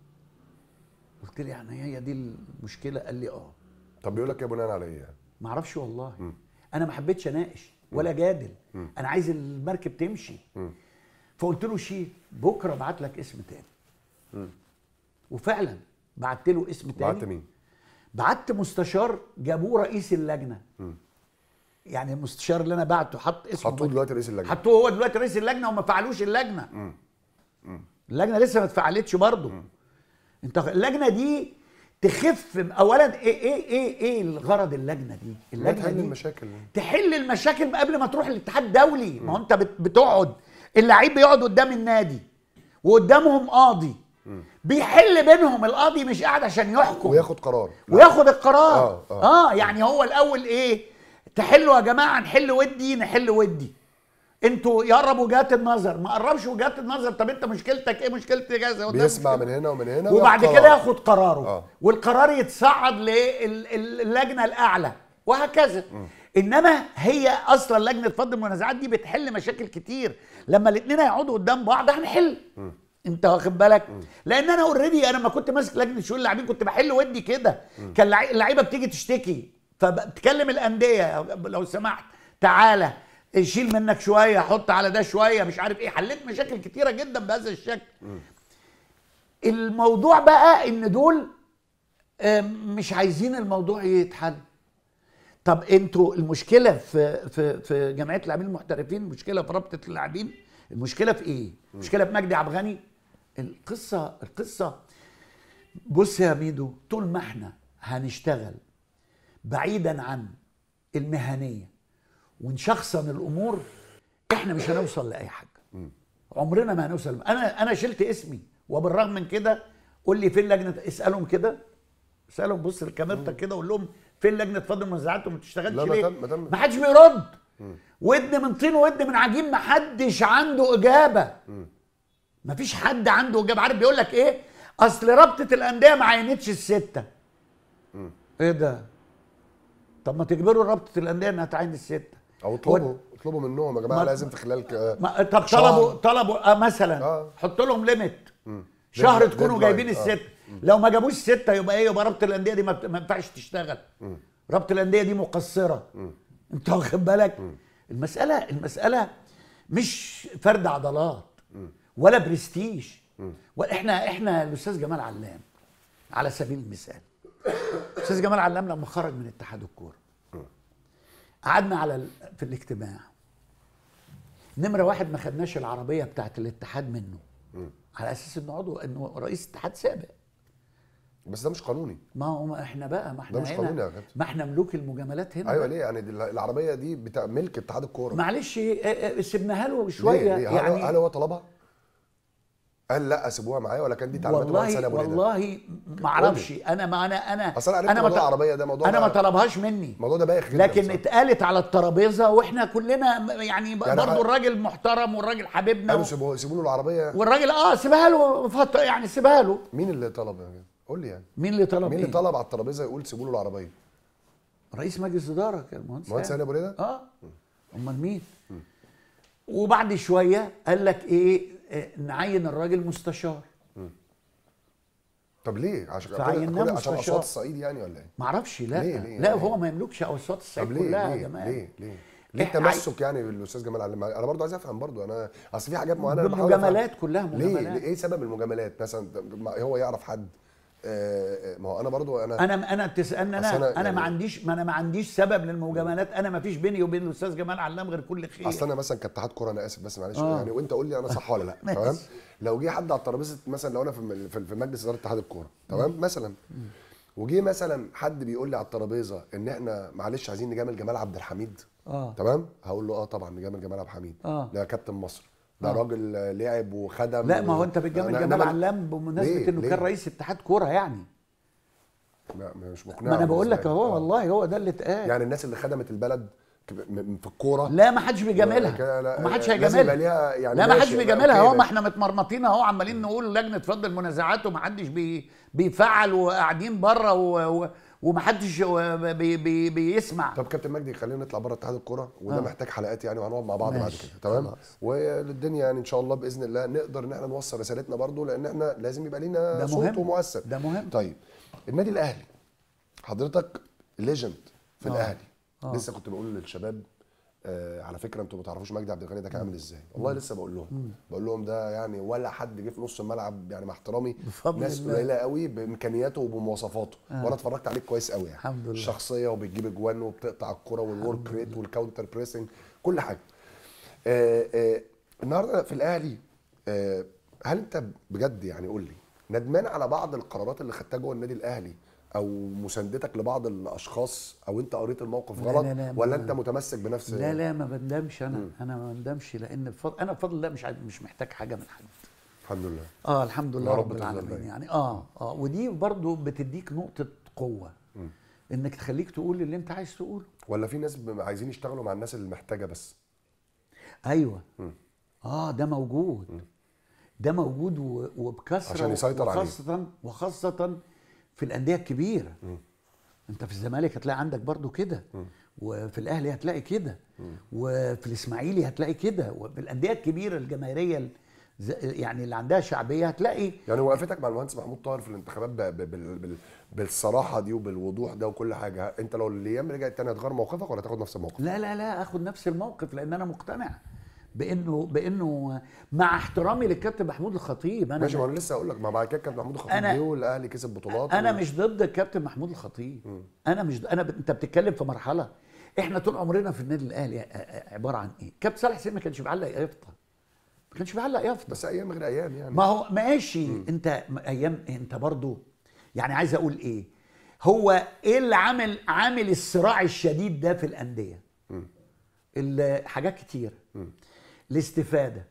قلت له يعني هي دي المشكله قال لي اه طب بيقول لك ايه بناء على ايه يعني ما اعرفش والله انا ما حبيتش اناقش ولا جادل انا عايز المركب تمشي فقلت له شيل بكره ابعت لك اسم تاني وفعلا بعت له اسم تاني بعت مين بعت مستشار جابوه رئيس اللجنه يعني المستشار اللي انا بعته حط اسمه حطوه دلوقتي رئيس اللجنه حطوه هو دلوقتي رئيس اللجنه وما فعلوش اللجنه اللجنه لسه ما اتفعلتش برضه انت اللجنه دي تخف اولا ايه ايه ايه ايه الغرض اللجنه دي لا اللجنه تحل دي المشاكل تحل المشاكل قبل ما تروح الاتحاد الدولي ما هو انت بت- بتقعد اللعيب بيقعد قدام النادي وقدامهم قاضي بيحل بينهم القاضي مش قاعد عشان يحكم وياخد قرار وياخد القرار آه، آه, آه. اه يعني هو الاول ايه تحلوا يا جماعه نحل ودي نحل ودي انتوا يقرب وجهات النظر ما قربش وجهات النظر طب انت مشكلتك ايه مشكلتي كذا وده بيسمع مشكلة. من هنا ومن هنا وبعد وياخد كده قرار. ياخد قراره آه. والقرار يتصعد للجنه الاعلى وهكذا انما هي اصلا لجنه فض المنازعات دي بتحل مشاكل كتير لما الاثنين هيقعدوا قدام بعض هنحل انت واخد بالك لان انا اوريدي انا لما كنت ماسك لجنه شؤون اللاعبين كنت بحل ودي كده كان اللعي- اللعيبه بتيجي تشتكي فبتكلم الانديه لو سمحت تعالى شيل منك شويه حط على ده شويه مش عارف ايه حليت مشاكل كتيره جدا بهذا الشكل الموضوع بقى ان دول آم، مش عايزين الموضوع يتحل طب انتوا المشكله في في في جمعيه اللاعبين المحترفين المشكله في رابطه اللاعبين المشكله في ايه المشكله في مجدي عبد الغني القصه القصه بص يا ميدو طول ما احنا هنشتغل بعيدا عن المهنيه ونشخصن الامور احنا مش هنوصل لاي حاجه عمرنا ما هنوصل انا انا شلت اسمي وبالرغم من كده قول لي فين لجنه اسالهم كده اسالهم بص لكاميرتك كده وقول لهم فين لجنه فضل المنازعات وما بتشتغلش لا، ما ليه تم- ما تم. ما حدش بيرد ودن من طين ودن من عجين ما حدش عنده اجابه ما فيش حد عنده اجابه عارف بيقول لك ايه اصل رابطه الانديه ما عينتش السته ايه ده طب ما تجبروا رابطه الانديه انها تعين السته او اطلبوا اطلبوا منهم يا جماعه ما- لازم في خلال ك... ما طب شهر. طلبوا طلبوا آه مثلا آه. حط لهم ليميت شهر Deadline- تكونوا deadline. جايبين آه. الست لو ما جابوش ستة يبقى ايه يبقى رابطه الانديه دي ما بت- ما ينفعش تشتغل رابطه الانديه دي مقصره انت واخد بالك المساله المساله مش فرد عضلات ولا برستيج واحنا احنا الاستاذ جمال علام على سبيل المثال الاستاذ جمال علام لما خرج من اتحاد الكوره قعدنا على ال- في الاجتماع نمرة واحد ما خدناش العربية بتاعت الاتحاد منه على أساس إنه عضو إنه رئيس اتحاد سابق بس ده مش قانوني ما هو ما إحنا بقى ما إحنا ده مش قانوني يا هنا كابتن. ما إحنا ملوك المجاملات هنا ايوه بقى. ليه يعني دي العربيه دي بتاع ملك اتحاد الكوره معلش آه، آه، سيبناها له ليه؟ شوية ليه؟ هل, يعني هل هو طلبها؟ قال لا سيبوها معايا ولا كان دي تعليمات والله المهندس هاني أبو ريدة؟ والله ما اعرفش انا ما انا انا أصل أنا عرفت انا ما موضوع ط- العربية ده موضوع انا ما بقى- طلبهاش مني الموضوع ده بايخ جدا لكن بصراحة. اتقالت على الترابيزه واحنا كلنا م- يعني, يعني برضه ح- الراجل محترم والراجل حبيبنا قالوا و- سيبوه سيبوا له العربيه والراجل اه سيبها له فتره يعني سيبها له مين اللي طلب يا جدع؟ قول لي يعني مين اللي طلب مين إيه؟ اللي طلب على الترابيزه يقول سيبوا له العربيه؟ رئيس مجلس اداره كان المهندس المهندس هاني ابو ريده؟ اه امال مين وبعد شويه قال لك ايه آه، نعين الراجل مستشار طب ليه؟ عشان فعيناه كل- عشان مستشار. اصوات الصعيد يعني ولا ايه؟ معرفش لا ليه- ليه- لا ليه؟ هو ما يملكش اوساط الصعيد طب ليه كلها يا ليه جماعه ليه ليه؟ ليه إحنا تمسك يعني بالاستاذ جمال علام انا برضو عايز افهم برضو انا اصل في حاجات معينه أنا بحاول أفهم. مجاملات كلها ليه؟ مجاملات ليه ايه سبب المجاملات مثلا ما هو يعرف حد آه، آه، ما هو انا برضو انا انا انا تسالني أصل انا أنا انا, أنا يعني- ما عنديش ما انا ما عنديش سبب للمجاملات انا ما فيش بيني وبين الاستاذ جمال علام غير كل خير اصل انا مثلا كاتحاد كوره انا اسف بس معلش آه. يعني وانت قول لي انا صح ولا لا ماشي. تمام لو جه حد على الترابيزه مثلا لو انا في في- في مجلس اداره اتحاد الكوره تمام مثلا وجه مثلا حد بيقول لي على الترابيزه ان احنا معلش عايزين نجامل جمال عبد الحميد اه تمام هقول له اه طبعا جمال جمال عبد الحميد آه. ده كابتن مصر ده آه. راجل آه، لعب وخدم لا ما و- هو انت بتجامل أنا- جمال إنما- علام بمناسبه ليه؟ انه ليه؟ كان رئيس اتحاد كوره يعني لا مش مقنع ما انا بقول لك بالنسبة لي. اهو آه. والله هو ده اللي اتقال يعني الناس اللي خدمت البلد ك- م- في الكوره لا ما حدش كده بيجاملها لا، ما حدش لازم يبقى هيجاملها ليها يعني لا ما حدش ماشي، بيجاملها أوكي، اهو ما احنا متمرمطين اهو عمالين نقول لجنه فض المنازعات وما حدش بي بيفعل وقاعدين بره و- و- وما حدش بي بي بيسمع طب كابتن مجدي خلينا نطلع بره اتحاد الكوره وده آه. محتاج حلقات يعني وهنقعد مع بعض بعد ماشي، كده تمام خلاص. وللدنيا يعني ان شاء الله باذن الله نقدر ان احنا نوصل رسالتنا برضو لان احنا لازم يبقى لينا ده صوت مهم. ومؤثر ده مهم. طيب النادي الاهلي حضرتك ليجند في آه. الاهلي آه. لسه كنت بقول للشباب آه على فكره انتوا ما تعرفوش مجدي عبد الغني ده كان عامل ازاي والله لسه بقول لهم بقول لهم ده يعني ولا حد جه في نص الملعب يعني مع احترامي بفضل ناس الله. قليله قوي بامكانياته وبمواصفاته آه. وانا اتفرجت عليك كويس قوي يعني الحمد لله. شخصيه وبتجيب اجوان وبتقطع الكره والورك ريت والكاونتر بريسنج كل حاجه آه آه النهارده في الاهلي آه هل انت بجد يعني قول لي ندمان على بعض القرارات اللي خدتها جوه النادي الاهلي او مساندتك لبعض الاشخاص او انت قريت الموقف لا، غلط لا، لا، ولا ما- انت متمسك بنفس لا لا ما بندمش انا انا ما بندمش لان بفضل انا بفضل الله مش عايز- مش محتاج حاجه من حد الحمد لله اه الحمد لله يا رب رب تفضل العالمين دايما. يعني اه اه ودي برضو بتديك نقطه قوه انك تخليك تقول اللي انت عايز تقوله ولا في ناس ب- عايزين يشتغلوا مع الناس اللي محتاجه بس ايوه اه ده موجود ده موجود و- وبكثره عشان يسيطر عليه. وخاصه وخاصه في الانديه الكبيره انت في الزمالك هتلاقي عندك برضو كده وفي الاهلي هتلاقي كده وفي الاسماعيلي هتلاقي كده وفي الانديه الكبيره الجماهيريه ال- ز- يعني اللي عندها شعبيه هتلاقي يعني وقفتك مع المهندس محمود طاهر في الانتخابات ب... ب... بال... بال... بالصراحه دي وبالوضوح ده وكل حاجه انت لو الايام رجعت تاني هتغير موقفك ولا تاخد نفس الموقف لا لا لا اخد نفس الموقف لان انا مقتنع بانه بانه مع احترامي للكابتن محمود الخطيب انا ماشي ما انا لسه هقول لك ما بعد كده كان محمود الخطيب أنا- جه والاهلي كسب بطولات انا و... مش ضد الكابتن محمود الخطيب انا مش انا ب... انت بتتكلم في مرحله احنا طول عمرنا في النادي الاهلي ع- ع- عباره عن ايه كابتن صالح حسين ما كانش بيعلق يافطه ما كانش بيعلق يافطه بس ايام غير ايام يعني ما هو ماشي انت م- ايام انت برضو يعني عايز اقول ايه هو ايه اللي عامل عامل الصراع الشديد ده في الانديه ال- حاجات كتير الاستفاده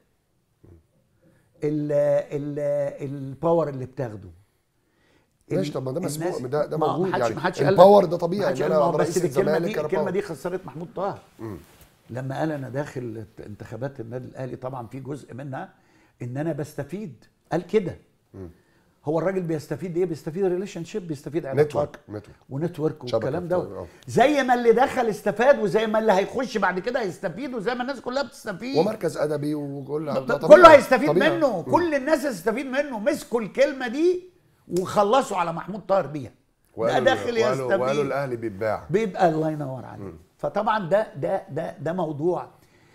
ال ال الباور اللي بتاخده ماشي طب ما ده مسموع الناس- ده ده ما- موجود محدش- يعني محدش قال لك- الباور ده طبيعي محدش ان قال انا ما هو أبقى رئيس بس الكلمه دي الزمالك أنا الكلمه باور. دي خسرت محمود طاهر لما قال انا داخل انتخابات النادي الاهلي طبعا في جزء منها ان انا بستفيد قال كده هو الراجل بيستفيد ايه بيستفيد ريليشن شيب بيستفيد علاقات نتورك نتورك ونتورك شبكة والكلام بتاع- ده آه. زي ما اللي دخل استفاد وزي ما اللي هيخش بعد كده هيستفيد وزي ما الناس كلها بتستفيد ومركز ادبي وكل ده كله طبيعي. هيستفيد طبيعي. منه مم. كل الناس هتستفيد منه مسكوا الكلمه دي وخلصوا على محمود طاهر بيها ده وقالوا- داخل وقالوا- وقالوا يستفيد الاهلي بيتباع بيبقى الله ينور عليك فطبعا ده ده ده ده موضوع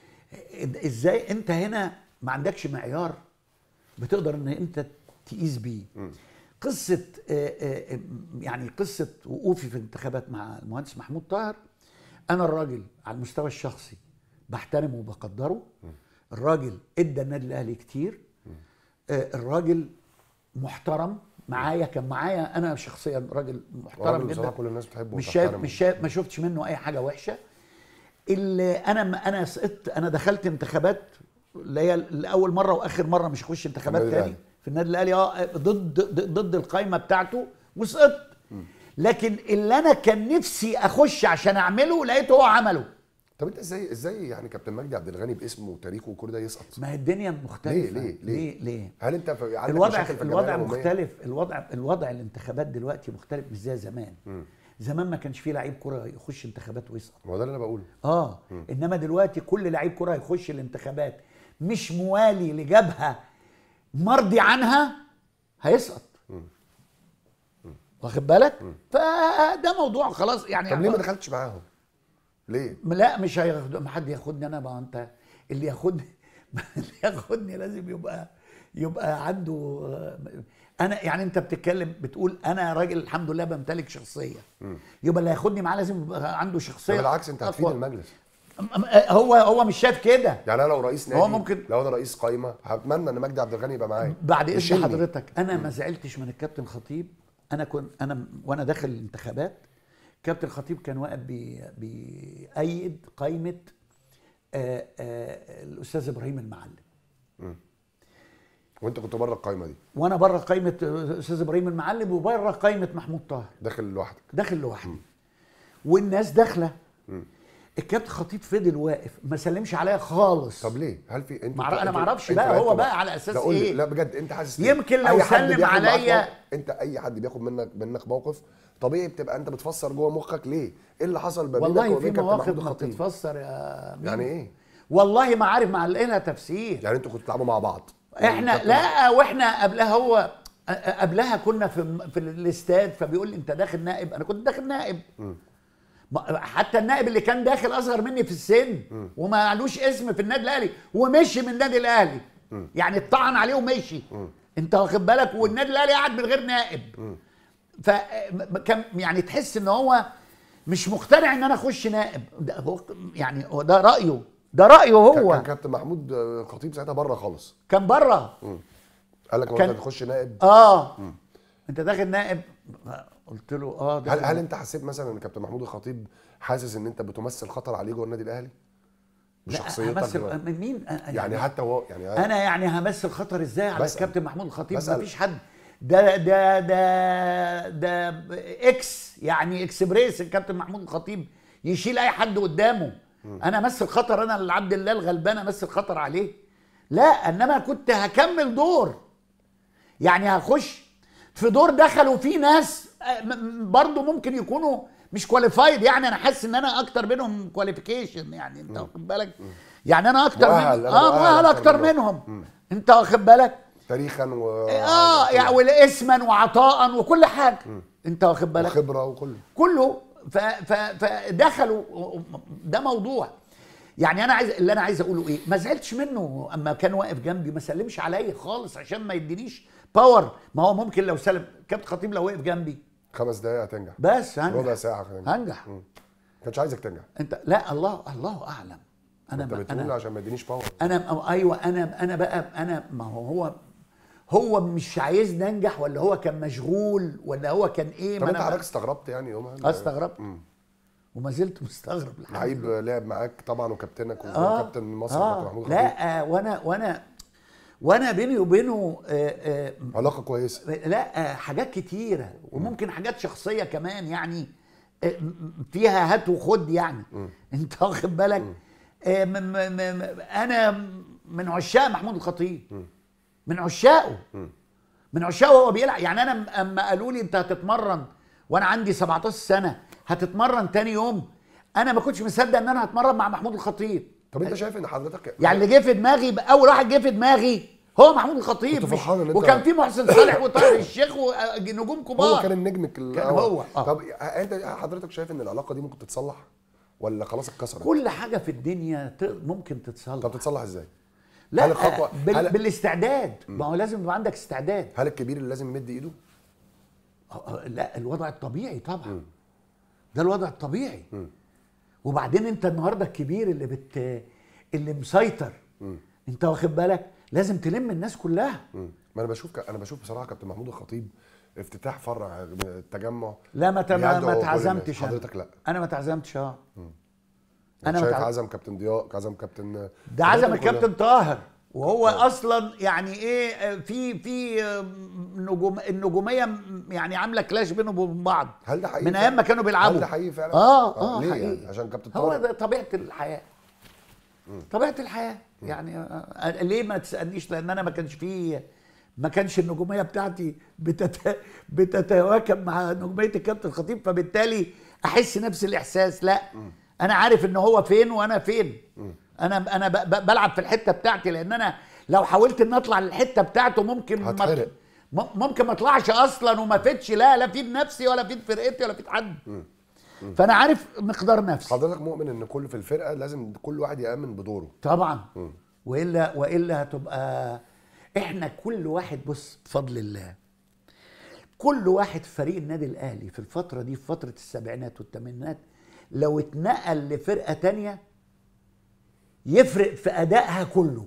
ازاي انت هنا ما عندكش معيار بتقدر ان انت تقيس بيه قصه آه، آه، يعني قصه وقوفي في الانتخابات مع المهندس محمود طاهر انا الراجل على المستوى الشخصي بحترمه وبقدره الراجل ادى النادي الاهلي كتير آه، الراجل محترم معايا كان معايا انا شخصيا راجل محترم راجل جدا بصراحه كل الناس بتحبه مش شايف وتحترمه. مش شايف ما شفتش منه اي حاجه وحشه اللي انا انا سقطت انا دخلت انتخابات اللي هي لاول مره واخر مره مش هخش انتخابات النادي تاني الأهلي. في النادي الاهلي اه ضد ضد ضد القايمه بتاعته وسقطت لكن اللي انا كان نفسي اخش عشان اعمله لقيته هو عمله طب انت ازاي ازاي يعني كابتن مجدي عبد الغني باسمه وتاريخه وكل ده يسقط ما هي الدنيا مختلفه ليه ليه ليه ليه, ليه؟ هل انت في- عندك الوضع مشاكل في الوضع الجمعيه العموميه مختلف الوضع الوضع الانتخابات دلوقتي مختلف مش زي زمان زمان ما كانش فيه لعيب كره يخش انتخابات ويسقط ما هو ده اللي انا بقوله اه انما دلوقتي كل لعيب كره هيخش الانتخابات مش موالي لجبهه مرضي عنها هيسقط واخد بالك فده موضوع خلاص يعني طب ليه ما دخلتش معاهم ليه لا مش هياخد ما حد ياخدني انا ما انت اللي ياخدني اللي ياخدني لازم يبقى يبقى عنده انا يعني انت بتتكلم بتقول انا راجل الحمد لله بمتلك شخصيه يبقى اللي هياخدني معاه لازم يبقى عنده شخصيه طب بالعكس انت هتفيد أقوى. المجلس هو هو مش شايف كده يعني انا لو رئيس نادي هو ممكن- لو انا رئيس قايمه هتمنى ان مجدي عبد الغني يبقى معايا بعد اذن يشيلني. حضرتك انا ما زعلتش من الكابتن خطيب انا كنت انا وانا داخل الانتخابات كابتن الخطيب كان واقف بي- بيأيد قائمه آه، آه، الاستاذ ابراهيم المعلم وانت كنت بره القايمه دي وانا بره قائمه الاستاذ ابراهيم المعلم وبره قائمه محمود طاهر داخل لوحدك داخل لوحدي والناس داخله الكابتن خطيب فضل واقف ما سلمش عليا خالص طب ليه؟ هل في انت معر- أنا أنت- معرفش أنت بقى هو لعبت بقى على أساس لا قول لي، إيه؟ لا بجد انت حاسس يمكن لو أي حد سلم بياخد معاك عليا- موقف- انت اي حد بياخد منك منك موقف طبيعي بتبقى انت بتفسر جوه مخك ليه؟ ايه اللي حصل ما بينك والله في وبين كابتن مواقف محمود ما الخطيب؟ بتتفسر يا مين. يعني ايه؟ والله ما عارف معلقين لها تفسير يعني انتوا كنتوا بتلعبوا مع بعض احنا كابتن- لا واحنا قبلها هو أ- أ- قبلها كنا في في الاستاد فبيقول لي انت داخل نائب انا كنت داخل نائب ما- حتى النائب اللي كان داخل اصغر مني في السن وما قالوش اسم في النادي الاهلي ومشي من النادي الاهلي يعني اتطعن عليه ومشي انت واخد بالك والنادي الاهلي قاعد من غير نائب فكان يعني تحس ان هو مش مقتنع ان انا اخش نائب ده هو يعني هو ده رايه ده رايه كان هو كان كابتن محمود آه، خطيب ساعتها بره خالص كان بره قال لك ما كان- انت هتخش نائب اه انت داخل نائب قلت له اه هل داخل هل انت حسيت مثلا ان كابتن محمود الخطيب حاسس ان انت بتمثل خطر عليه جوه النادي الاهلي؟ لا بشخصيتك همثل بقى. من مين يعني حتى هو يعني انا يعني همثل خطر ازاي على بسأل. الكابتن محمود الخطيب بسأل. مفيش حد ده ده ده ده اكس يعني اكسبريس الكابتن محمود الخطيب يشيل اي حد قدامه انا امثل خطر انا اللي عبد الله الغلبان امثل خطر عليه لا انما كنت هكمل دور يعني هخش في دور دخلوا فيه ناس آه، م- م- برضو ممكن يكونوا مش كواليفايد يعني انا حاسس ان انا اكتر منهم كواليفيكيشن يعني انت واخد بالك يعني انا اكتر مؤهل، من أنا اه مؤهل مؤهل أكتر اكتر منهم. منهم انت واخد بالك تاريخا و اه يعني والاسما وعطاء وكل حاجه انت واخد بالك وخبره وكله كله ف ف فدخلوا ده موضوع يعني انا عايز اللي انا عايز اقوله ايه ما زعلتش منه اما كان واقف جنبي ما سلمش عليا خالص عشان ما يدينيش باور ما هو ممكن لو سلم كابتن خطيب لو وقف جنبي خمس دقايق هتنجح بس ربع هنجح ساعه هتنجح هنجح ما كانش عايزك تنجح انت لا الله الله اعلم انا انت ما بتقول انا عشان ما يدينيش باور انا أو ايوه انا انا بقى انا ما هو هو هو مش عايزني انجح ولا هو كان مشغول ولا هو كان ايه طب ما انت انا حضرتك استغربت يعني يومها آه، استغربت وما زلت مستغرب لحد لعيب لعب معاك طبعا وكابتنك اه وكابتن مصر كابتن اه محمود خطيب لا آه وانا وانا وانا بيني وبينه آه آه علاقه كويسه لا آه حاجات كتيره وممكن حاجات شخصيه كمان يعني آه م- فيها هات وخد يعني انت واخد بالك آه م م م انا من عشاق محمود الخطيب من عشاقه من عشاقه وهو بيلعب يعني انا اما قالوا لي انت هتتمرن وانا عندي 17 سنه هتتمرن تاني يوم انا ما كنتش مصدق ان انا هتمرن مع محمود الخطيب طب انت شايف ان حضرتك يعني اللي جه في دماغي اول واحد جه في دماغي هو محمود الخطيب كنت مش- فرحان ان انت- وكان في محسن صالح وطاهر الشيخ ونجوم كبار هو كان النجم الك- كان الأول. هو، آه. طب انت حضرتك شايف ان العلاقه دي ممكن تتصلح ولا خلاص اتكسرت كل حاجه في الدنيا ت- ممكن تتصلح طب تتصلح ازاي لا هل الخطوة- بال... هل- بالاستعداد ما هو لازم يبقى عندك استعداد هل الكبير اللي لازم يمد ايده آه، آه، لا الوضع الطبيعي طبعا ده الوضع الطبيعي وبعدين انت النهارده الكبير اللي بت اللي مسيطر انت واخد بالك لازم تلم الناس كلها مم. ما انا بشوف ك... انا بشوف بصراحه كابتن محمود الخطيب افتتاح فرع التجمع لا ما ت- ما بيدعو ما كل اتعزمتش الناس. أنا. حضرتك لا انا ما اتعزمتش اه انا ما شايف تع- عزم كابتن ضياء عزم كابتن ده عزم الحاجات دي الكابتن طاهر وهو اصلا يعني ايه آه، في في آه، نجوم النجوميه م- يعني عامله كلاش بينهم وبين بعض هل ده حقيقي من فعلا؟ ايام ما كانوا بيلعبوا هل ده حقيقي فعلا؟ اه آه، اه ليه حقيقي يعني؟ عشان كابتن هو طاهر؟ ده طبيعه الحياه طبيعه الحياه يعني آه، آه، ليه ما تسالنيش لان انا ما كانش فيه ما كانش النجوميه بتاعتي بتت... بتتواكب مع نجوميه الكابتن الخطيب فبالتالي احس نفس الاحساس لا انا عارف ان هو فين وانا فين انا انا ب... ب... بلعب في الحته بتاعتي لان انا لو حاولت ان اطلع للحته بتاعته ممكن ما هتحرق. م- ممكن ما اطلعش اصلا وما فيدش لا لا في بنفسي ولا في فرقتي ولا في حد فانا عارف مقدار نفسي حضرتك مؤمن ان كل في الفرقه لازم كل واحد يامن بدوره طبعا والا والا هتبقى احنا كل واحد بص بفضل الله كل واحد في فريق النادي الاهلي في الفتره دي في فتره السبعينات والثمانينات لو اتنقل لفرقه تانية يفرق في ادائها كله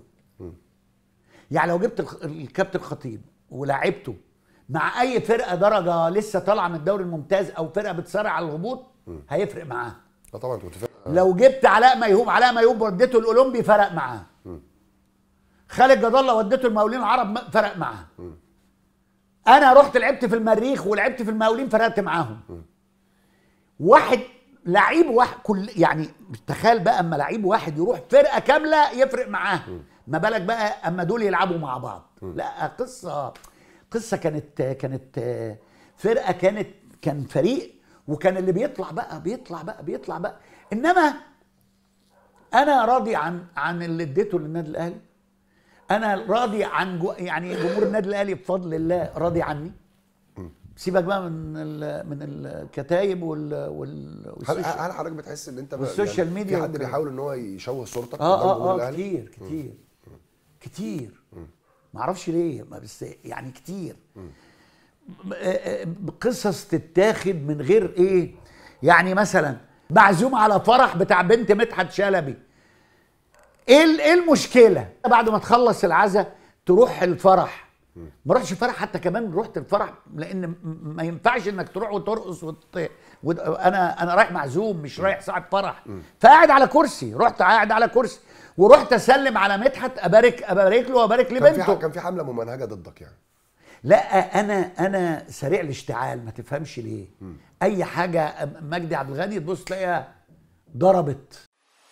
يعني لو جبت الخ- الكابتن خطيب ولعبته مع اي فرقه درجه لسه طالعه من الدوري الممتاز او فرقه بتصارع على الهبوط هيفرق معاه اه طبعا انت متفق لو جبت علاء ميهوب علاء ميهوب وديته الاولمبي فرق معاه خالد جد الله وديته المقاولين العرب م- فرق معاه انا رحت لعبت في المريخ ولعبت في المقاولين فرقت معاهم واحد لعيب واحد كل يعني تخيل بقى اما لعيب واحد يروح فرقه كامله يفرق معاه ما بالك بقى اما دول يلعبوا مع بعض لا قصه قصه كانت كانت فرقه كانت كان فريق وكان اللي بيطلع بقى بيطلع بقى بيطلع بقى انما انا راضي عن عن اللي اديته للنادي الاهلي انا راضي عن جو يعني جمهور النادي الاهلي بفضل الله راضي عني سيبك بقى من ال من الكتايب وال وال هل والسوشيال هل حضرتك بتحس ان انت والسوشيال ميديا في حد وكده. بيحاول ان هو يشوه صورتك قدام اه جمهور اه اه الأهلي؟ كتير كتير كتير ما اعرفش ليه ما بس يعني كتير آه، آه، قصص تتاخد من غير ايه يعني مثلا معزوم على فرح بتاع بنت مدحت شلبي ايه ال- ايه المشكله بعد ما تخلص العزاء تروح الفرح ما رحتش الفرح حتى كمان رحت الفرح لان م- ما ينفعش انك تروح وترقص وت... وت... انا انا رايح معزوم مش رايح صاحب فرح فقاعد على كرسي رحت قاعد على كرسي ورحت اسلم على مدحت ابارك ابارك له وابارك كان في ح- لبنته كان في حمله ممنهجه ضدك يعني لا انا انا سريع الاشتعال ما تفهمش ليه اي حاجه مجدي عبد الغني تبص تلاقيها ضربت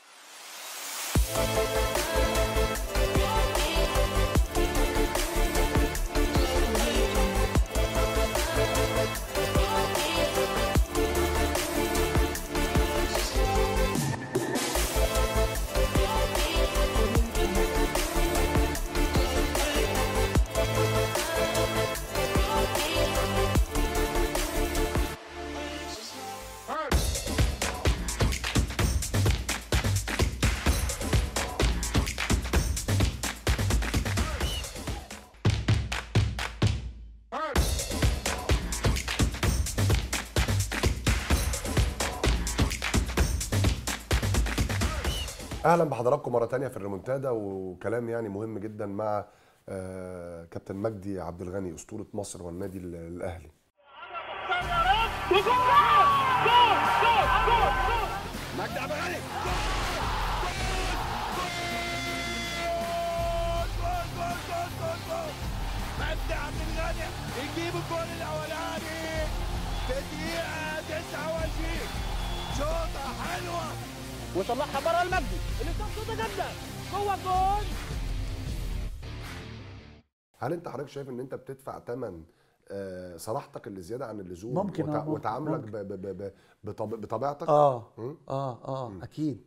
اهلا بحضراتكم مره تانية في الريمونتادا وكلام يعني مهم جدا مع آه، كابتن مجدي عبد الغني اسطوره مصر والنادي ال- الاهلي وجول جول جول جول جول مجدي عبد الغني مجدي عبد الغني يجيب الجول الاولاني في دقيقة 29 شوطة حلوة وطلعها بره المجدي اللي كان شوطة جامدة جوه الجول هل انت حضرتك شايف ان انت بتدفع ثمن صراحتك اللي زياده عن اللزوم ممكن، وتع- آه، ممكن، وتعاملك ممكن. ب- ب- ب- ب- بطب- بطبيعتك اه مم. اه اه اكيد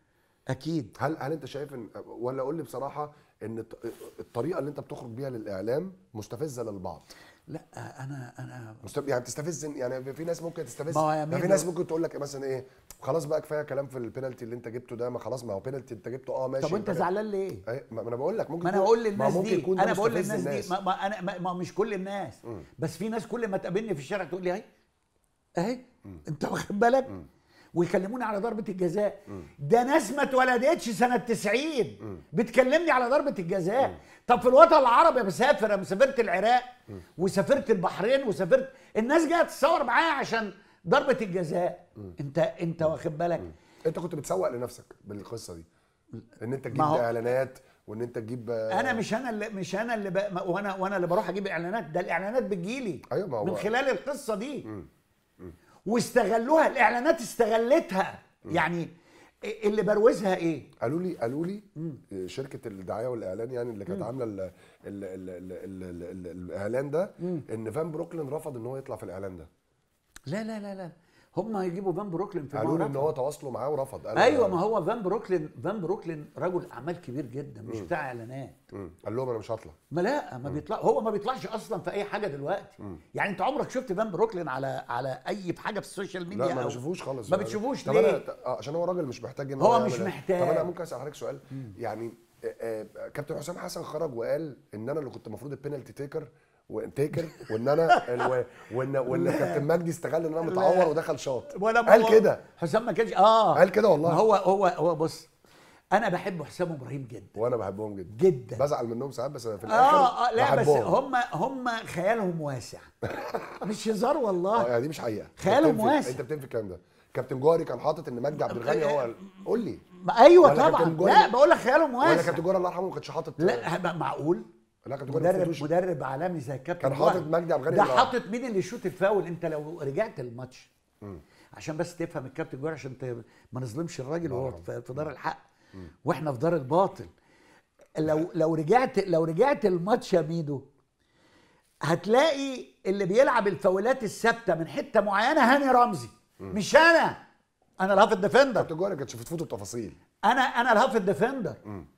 اكيد هل هل انت شايف ان ولا قول لي بصراحه ان الط- الطريقه اللي انت بتخرج بيها للاعلام مستفزه للبعض لا انا انا مستف... يعني بتستفز يعني في ناس ممكن تستفز ما هو يا يعني في ميدو- ناس ممكن تقول لك مثلا ايه خلاص بقى كفايه كلام في البينالتي اللي انت جبته ده ما خلاص ما هو بينالتي انت جبته اه ماشي طب وانت يبقى- زعلان ليه؟ أي- ما ما انا بقول لك ممكن ما انا يكون- بقول ما للناس ممكن دي يكون ده انا بقول مستفز للناس الناس. دي ما, ما انا ما, ما مش كل الناس بس في ناس كل ما تقابلني في الشارع تقول لي اهي اهي انت واخد بالك ويكلموني على ضربه الجزاء ده ناس ما اتولدتش سنه 90 بتكلمني على ضربه الجزاء طب في الوطن العربي بسافر انا سافرت العراق وسافرت البحرين وسافرت الناس جايه تتصور معايا عشان ضربه الجزاء انت انت واخد بالك انت كنت بتسوق لنفسك بالقصه دي ان انت تجيب ما هو- اعلانات وان انت تجيب آه، انا مش انا اللي مش انا اللي ب... ما- وانا وانا اللي بروح اجيب اعلانات ده الاعلانات بتجيلي أيوة، ما هو- من خلال القصه دي واستغلوها الاعلانات استغلتها يعني اللي بروزها ايه قالوا لي قالوا لي شركه الدعايه والاعلان يعني اللي كانت عامله ال ال ال ال ال ال الاعلان ده ان فان بروكلين رفض ان هو يطلع في الاعلان ده لا لا لا لا هم يجيبوا فان بروكلين في قالوا لي ان مرة. هو تواصلوا معاه ورفض قال ايوه ما هو فان بروكلين فان بروكلين رجل اعمال كبير جدا مش بتاع اعلانات مم. قال لهم انا مش هطلع ما لا ما بيطلع هو ما بيطلعش اصلا في اي حاجه دلوقتي يعني انت عمرك شفت فان بروكلين على على اي حاجه في السوشيال ميديا لا ما أو- بشوفوش خالص ما يعني. بتشوفوش طب ليه انا آه، عشان هو راجل مش محتاج ان هو يعمل مش ده. محتاج. طب انا ممكن اسال حضرتك سؤال يعني آه، آه، كابتن حسام حسن خرج وقال ان انا اللي كنت المفروض البينالتي تيكر وتيكر وان انا ال- وان وان كابتن مجدي استغل ان انا متعور ودخل شاط ولا قال هو- كده حسام ما كانش اه قال كده والله. ما هو هو هو بص انا بحب حسام ابراهيم جدا وانا بحبهم جدا جدا بزعل منهم ساعات بس في الاخر اه اه لا بس بحبهم. هم هم خيالهم واسع مش هزار اه والله يعني دي مش حقيقه أنت خيالهم بتنفي- واسع. انت بتنفي الكلام ده كابتن جوهري كان حاطط ان مجدي عبد الغني هو ال- قول لي ما- ايوه ولا طبعا كابتن جوهري- لا بقول لك خياله ولا مواسع كابتن جوهري الله يرحمه ما كانش حاطط لا هبقى معقول لا كابتن جوهري ما مدرب فوتوش. مدرب عالمي زي الكابتن كان حاطط جوهري. مجدي عبد الغني ده اللي- حاطط مين اللي يشوط الفاول انت لو رجعت الماتش عشان بس تفهم الكابتن جوهري عشان ت- ما نظلمش الراجل وهو في في دار الحق واحنا في دار الباطل لو لو رجعت لو رجعت الماتش يا ميدو هتلاقي اللي بيلعب الفاولات الثابته من حته معينه هاني رمزي مش انا انا الهاف ديفندر كابتن جوهري ما كانش بتفوته التفاصيل انا انا الهاف ديفندر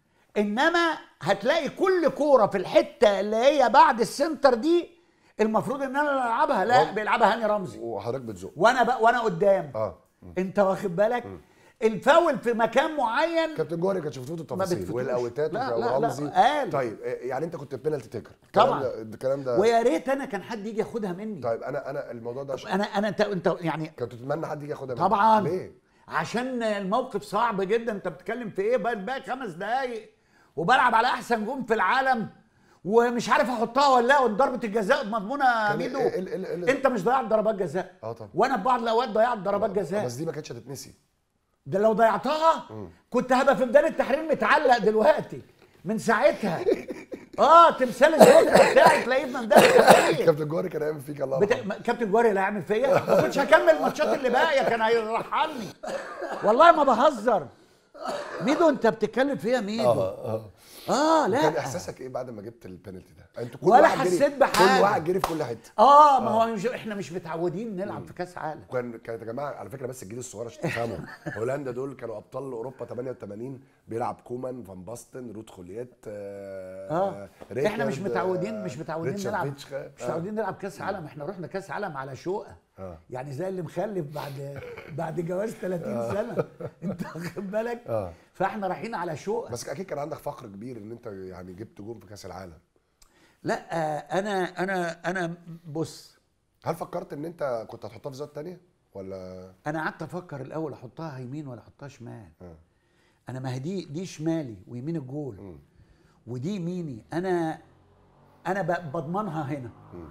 انما هتلاقي كل كوره في الحته اللي هي بعد السنتر دي المفروض ان انا اللي العبها لا هو- بيلعبها هاني رمزي وحضرتك بتزق وانا بق وانا قدام اه انت واخد بالك الفاول في مكان معين كابتن جوهري ما كانش بتفوته التفاصيل بتفوتوش. والاوتات لا، لا، لا، ورمزي قال. طيب آه، يعني انت كنت بينالتي تيكر طبعا. الكلام ده- الكلام ده ويا ريت انا كان حد يجي ياخدها مني طيب انا انا الموضوع ده عشان انا انا انت انت يعني كنت تتمنى حد يجي ياخدها منك. طبعا ليه؟ عشان الموقف صعب جدا انت بتتكلم في ايه بقى بقى خمس دقايق وبلعب على احسن جون في العالم ومش عارف احطها ولا لا وضربه الجزاء مضمونه يا كان ميدو إيه- إيه- إيه- إيه- انت مش ضيعت ضربات جزاء اه طبعا وانا في بعض الاوقات ضيعت ضربات جزاء بس دي ما كانتش هتتنسي ده لو ضيعتها كنت هبقى في ميدان التحرير متعلق دلوقتي من ساعتها اه تمثال الذكرى بتاعي تلاقيه في ميدان التحرير كابتن جوهري كان هيعمل فيك الله بتا... يرحمه. ما- كابتن جوهري اللي هيعمل فيا ما كنتش هكمل الماتشات اللي باقيه كان هيرحلني والله ما بهزر ميدو انت بتتكلم فيها ميدو اه اه اه لا كان احساسك ايه بعد ما جبت البنالتي ده؟ انتوا كل ولا واحد جري- حسيت بحاجة. كل واحد جري في كل حته اه ما هو مش احنا مش متعودين نلعب في كاس عالم كان كانت يا جماعه على فكره بس الجيل الصغير عشان تفهموا هولندا دول كانوا ابطال اوروبا 88 بيلعب كومان فان باستن رود خوليات آه اه ريكارد، احنا مش متعودين آه، مش متعودين ريتشارد نلعب فيتشخا. مش آه. متعودين نلعب كاس عالم احنا رحنا كاس عالم على شقه آه. يعني زي اللي مخلف بعد بعد جواز 30 سنه انت واخد بالك آه. فاحنا رايحين على شقه بس اكيد كان عندك فخر كبير ان انت يعني جبت جون في كاس العالم لا آه، انا انا انا بص هل فكرت ان انت كنت هتحطها في زاويه تانية ولا انا قعدت افكر الاول احطها يمين ولا احطها شمال آه. انا ما هي دي دي شمالي ويمين الجول ودي يميني انا انا ب- بضمنها هنا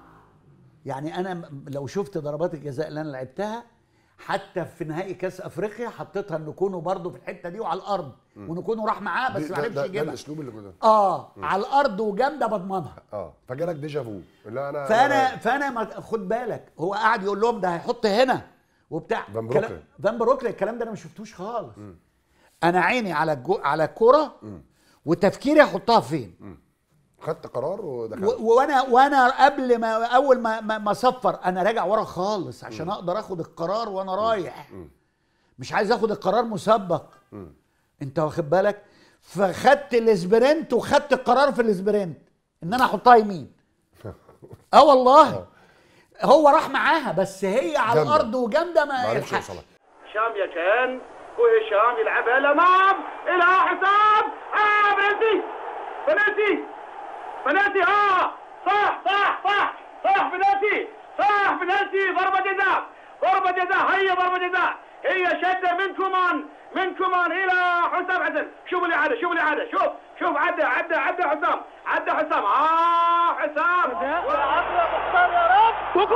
يعني انا م- لو شفت ضربات الجزاء اللي انا لعبتها حتى في نهائي كاس افريقيا حطيتها نكونو برضو في الحته دي وعلى الارض ونكونو راح معاه بس دي- ما ده, عرفش ده, ده يجيبها الاسلوب اللي كنت اه على الارض وجامده بضمنها اه فجالك ديجا فو لا انا فانا فانا ما خد بالك هو قاعد يقول لهم ده هيحط هنا وبتاع فان كلام- بروكلي. فان بروكلي الكلام ده انا ما شفتوش خالص انا عيني على الجو على الكوره وتفكيري احطها فين خدت قرار ودخلت و- وانا وانا قبل ما اول ما ما ما اصفر انا راجع ورا خالص عشان اقدر اخد القرار وانا رايح مش عايز اخد القرار مسبق انت واخد بالك فخدت الاسبرنت وخدت القرار في الاسبرنت ان انا احطها يمين اه والله هو راح معاها بس هي على جامدة. الارض وجامده ما ما عرفش يلحقش يوصلها هشام يكن وهشام يلعبها الامام الى حسام اه بنالتي بنالتي بنالتي اه صح صح صح صح بنالتي صح بنالتي ضربة جزاء ضربة جزاء هي ضربة جزاء هي شدة من كومان من كومان الى حسام حسن شوف الاعادة شوف الاعادة شوف شوف عدى عدى عدى حسام عدى حسام اه حسام والعطلة مختار يا رب وجول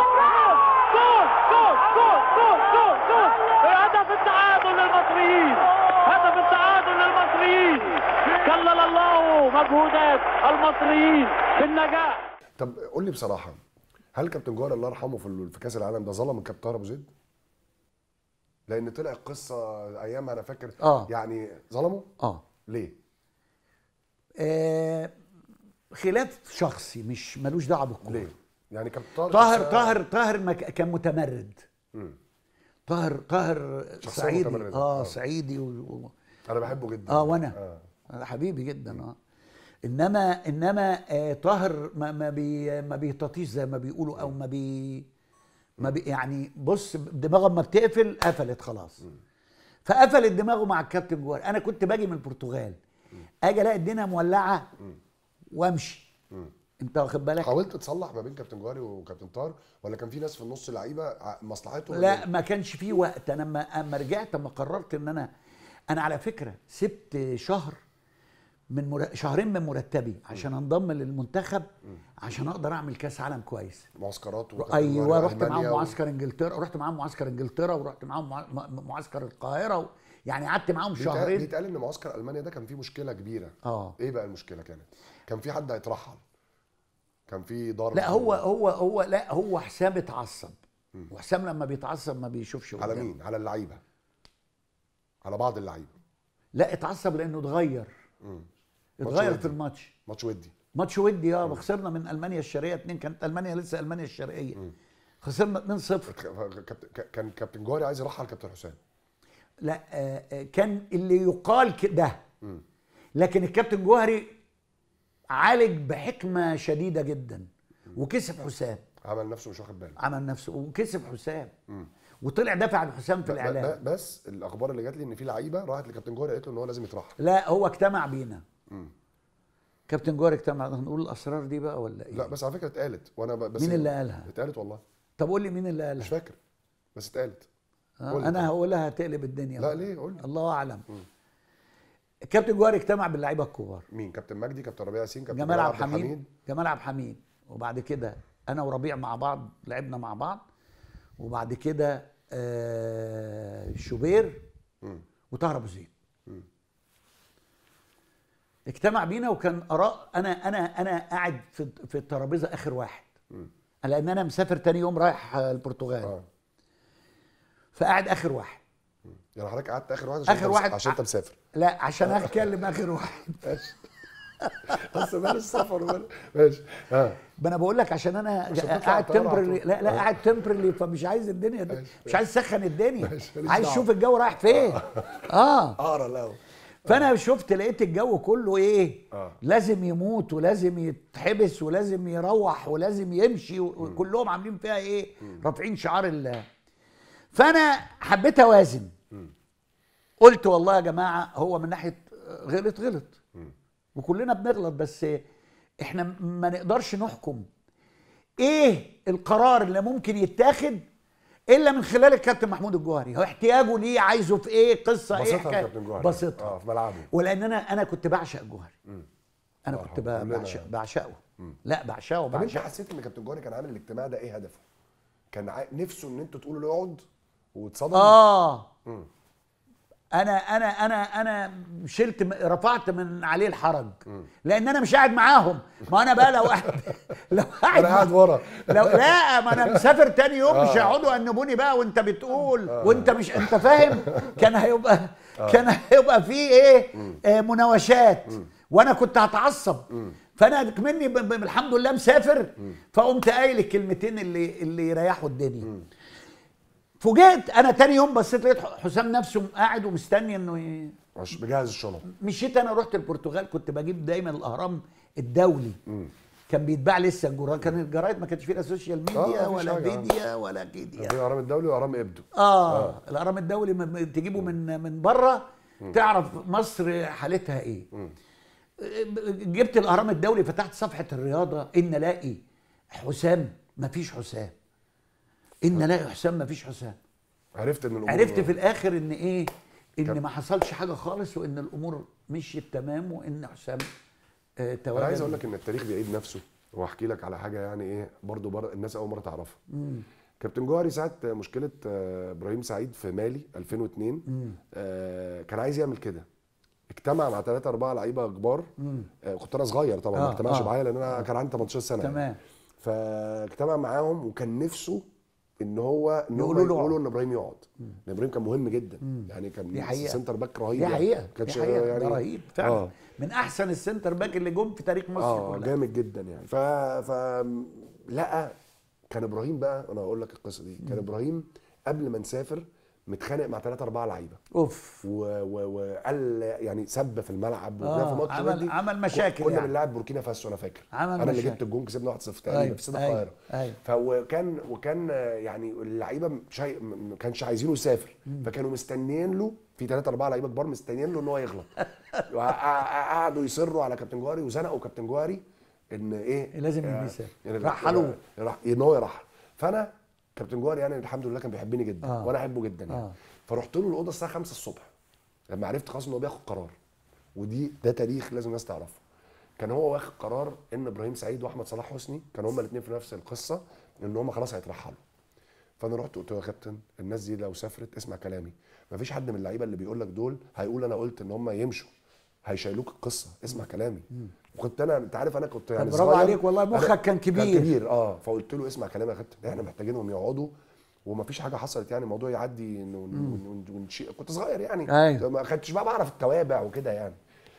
جول جول جول جول جول جول هدف التعادل للمصريين هدف التعادل للمصريين كلل الله مجهودات المصريين في النجاح طب قول لي بصراحه هل كابتن جوهر الله يرحمه في ال- في كاس العالم ده ظلم الكابتن طاهر ابو زيد؟ لان طلع قصه ايام انا فاكر آه. يعني ظلمه؟ اه ليه؟ آه، خلاف شخصي مش ملوش دعوه بالكوره ليه؟ يعني كابتن طاهر طاهر شخصية- طاهر طاهر ما ك- كان متمرد مم. طاهر طاهر شخصية صعيدي متمردة. اه آه. صعيدي و... و... انا بحبه جدا اه وانا آه. آه. حبيبي جدا اه انما انما آه طاهر ما ما بي ما بيطاطيش زي ما بيقولوا او ما بي ما بي يعني بص دماغه ما بتقفل قفلت خلاص فقفلت دماغه مع الكابتن جوهر انا كنت باجي من البرتغال اجي الاقي الدنيا مولعه وامشي انت واخد بالك حاولت تصلح ما بين كابتن جوهري وكابتن طاهر ولا كان في ناس في النص لعيبه ع- مصلحتهم لا ما كانش فيه وقت انا اما اما رجعت اما قررت ان انا انا على فكره سبت شهر من مر... شهرين من مرتبي عشان انضم للمنتخب عشان اقدر اعمل كاس عالم كويس معسكرات وكابتن ايوه جوهري رحت معاهم وألمانيا و- معسكر انجلترا رحت معاهم معسكر انجلترا ورحت معاهم مع- م- معسكر القاهره و... يعني قعدت معاهم بيتقال- شهرين بيتقال ان معسكر المانيا ده كان فيه مشكله كبيره اه ايه بقى المشكله كانت كان في حد هيترحل كان في ضرب لا هو هو هو لا هو حسام اتعصب وحسام لما بيتعصب ما بيشوفش على قدامه. مين على اللعيبه على بعض اللعيبه لا اتعصب لانه اتغير مم. اتغير ودي. في الماتش ماتش ودي ماتش ودي اه خسرنا من المانيا الشرقيه اتنين كانت المانيا لسه المانيا الشرقيه خسرنا 2-0 كابتن- كان كابتن جوهري عايز يرحل كابتن حسام لا آه، آه، كان اللي يقال ك- ده لكن الكابتن جوهري عالج بحكمه شديده جدا وكسب حسام عمل نفسه مش واخد باله عمل نفسه وكسب حسام وطلع دافع عن حسام في ب- ب- الاعلام بس الاخبار اللي جات لي ان في لعيبه راحت لكابتن جوهري قالت له ان هو لازم يترحل لا هو اجتمع بينا كابتن جوهري اجتمع نقول الاسرار دي بقى ولا ايه لا بس على فكره اتقالت وانا ب- بس مين اللي قالها؟ اتقالت والله طب قول لي مين اللي مش قالها فاكر بس اتقالت آه، قول لي انا طيب. هقولها هتقلب الدنيا لا ليه قول لي الله اعلم الكابتن جوهري اجتمع باللعيبه الكبار مين كابتن مجدي كابتن ربيع ياسين كابتن جمال جمال عبد الحميد جمال عبد الحميد وبعد كده انا وربيع مع بعض لعبنا مع بعض وبعد كده آه شوبير مم. وطاهر ابو زيد اجتمع بينا وكان اراء انا انا انا قاعد في في الترابيزه اخر واحد لان انا مسافر تاني يوم رايح آه، البرتغال اه فقاعد اخر واحد يعني حضرتك قعدت اخر واحد عشان آخر أنت- واحد عشان انت ع- مسافر لا عشان اتكلم اخر واحد بس مال السفر ومال- ماشي اه ما انا بقول لك عشان انا عشان تطلع قاعد الطيارة على تمبرلي طول. لا لا آه. قاعد تمبرلي فمش عايز الدنيا دي ماشي، مش عايز اسخن الدنيا ماشي، ماليش عايز دعوة. اشوف الجو رايح فين اه اقرا الاول فانا شفت لقيت الجو كله ايه آه. لازم يموت ولازم يتحبس ولازم يروح ولازم يمشي و- وكلهم عاملين فيها ايه رافعين شعار الله فانا حبيت اوازن قلت والله يا جماعه هو من ناحيه غلط غلط وكلنا بنغلط بس احنا ما نقدرش نحكم ايه القرار اللي ممكن يتاخد الا من خلال الكابتن محمود الجوهري هو احتياجه ليه عايزه في ايه قصه ايه بسيطها حكاية؟ الكابتن جوهري بسيطها اه في ملعبه ولان انا انا كنت بعشق الجوهري انا الله كنت يرحمه. ب- كلنا بعشق يعني. بعشقه لا بعشقه طب انت بعشقه حسيت ان كابتن جوهري كان عامل الاجتماع ده ايه هدفه؟ كان عا- نفسه ان انتوا تقولوا له اقعد واتصدم اه مم. انا انا انا انا شلت م- رفعت من عليه الحرج لان انا مش قاعد معاهم ما انا بقى لو قاعد لو قاعد انا قاعد مع- ورا لو لا ما انا مسافر تاني يوم مش آه. هيقعدوا ينبوني بقى وانت بتقول وانت مش انت فاهم كان هيبقى كان هيبقى في ايه آه مناوشات وانا كنت هتعصب فانا مني ب- ب- الحمد لله مسافر فقمت قايل الكلمتين اللي اللي يريحوا الدنيا فوجئت انا تاني يوم بصيت لقيت حسام نفسه قاعد ومستني انه ي... مش بجهز الشنط مشيت انا رحت البرتغال كنت بجيب دايما الاهرام الدولي كان بيتباع لسه الجرايد كان الجرايد ما كانش فيه لا سوشيال ميديا مفيش ولا حاجة، آه. ميديا ولا كيديا في اهرام الدولي واهرام ابدو اه الاهرام الدولي م- م- تجيبه من من بره تعرف مصر حالتها ايه جبت الاهرام الدولي فتحت صفحه الرياضه ان الاقي حسام ما فيش حسام ان الاقي حسام ما فيش حسام عرفت ان الامور عرفت في الاخر ان ايه ان كم- ما حصلش حاجه خالص وان الامور مشيت تمام وان حسام آه تواجد انا عايز اقول لك ان التاريخ بيعيد نفسه واحكي لك على حاجه يعني ايه برضو بر... الناس اول مره تعرفها كابتن جوهري ساعه مشكله آه، ابراهيم سعيد في مالي 2002 آه كان عايز يعمل كده اجتمع مع ثلاثة أربعة لعيبة كبار آه كنت أنا صغير طبعا ما آه، اجتمعش آه. معايا لأن أنا كان عندي 18 سنة يعني. تمام فاجتمع معاهم وكان نفسه ان هو ان يقولوا هم له يقولوا اقعد. ان ابراهيم يقعد لان ابراهيم كان مهم جدا يعني كان دي حقيقة. سنتر باك رهيب دي يعني. حقيقه ما دي كانش حقيقه يعني ده رهيب فعلا اه من احسن السنتر باك اللي جم في تاريخ مصر اه كلها جامد جدا يعني ف ف لقى كان ابراهيم بقى انا هقول لك القصه دي كان ابراهيم قبل ما نسافر متخانق مع ثلاثة أربعة لعيبة اوف و- و- وقال يعني سب في الملعب آه، وكده في ماتش عمل- ودي. عمل مشاكل كنا يعني. بنلعب بوركينا فاسو انا فاكر عمل انا اللي مشاكل. جبت الجون كسبنا 1-0 تقريبا أيوة، في استاد أيوة، القاهره أيوة. فكان وكان يعني اللعيبه مش هي... ما كانش عايزينه يسافر فكانوا مستنيين له في ثلاثة أربعة لعيبة كبار مستنيين له إن هو يغلط وقعدوا يصروا على كابتن جوهري وزنقوا كابتن جوهري إن إيه لازم آه، يسافر. يعني رحلوه. راح ان هو يرحل فانا كابتن جوهري يعني الحمد لله كان بيحبني جدا آه. وانا احبه جدا يعني آه. فرحت له الاوضه الساعه 5 الصبح لما عرفت خلاص ان هو بياخد قرار ودي ده تاريخ لازم الناس تعرفه كان هو واخد قرار ان ابراهيم سعيد واحمد صلاح حسني كانوا هما الاثنين في نفس القصه ان هما خلاص هيترحلوا فانا رحت قلت له يا كابتن الناس دي لو سافرت اسمع كلامي مفيش حد من اللعيبه اللي بيقول لك دول هيقول انا قلت ان هم يمشوا هيشيلوك القصه اسمع كلامي وكنت انا انت عارف انا كنت يعني برافو صغير. عليك والله، أنا- مخك كان كبير. كان كبير اه فقلت له اسمع كلامي يا كابتن احنا محتاجينهم يقعدوا ومفيش حاجه حصلت يعني الموضوع يعدي ون- ون- ون- ونشي كنت صغير يعني أيوة. ما خدتش بقى بعرف التوابع وكده يعني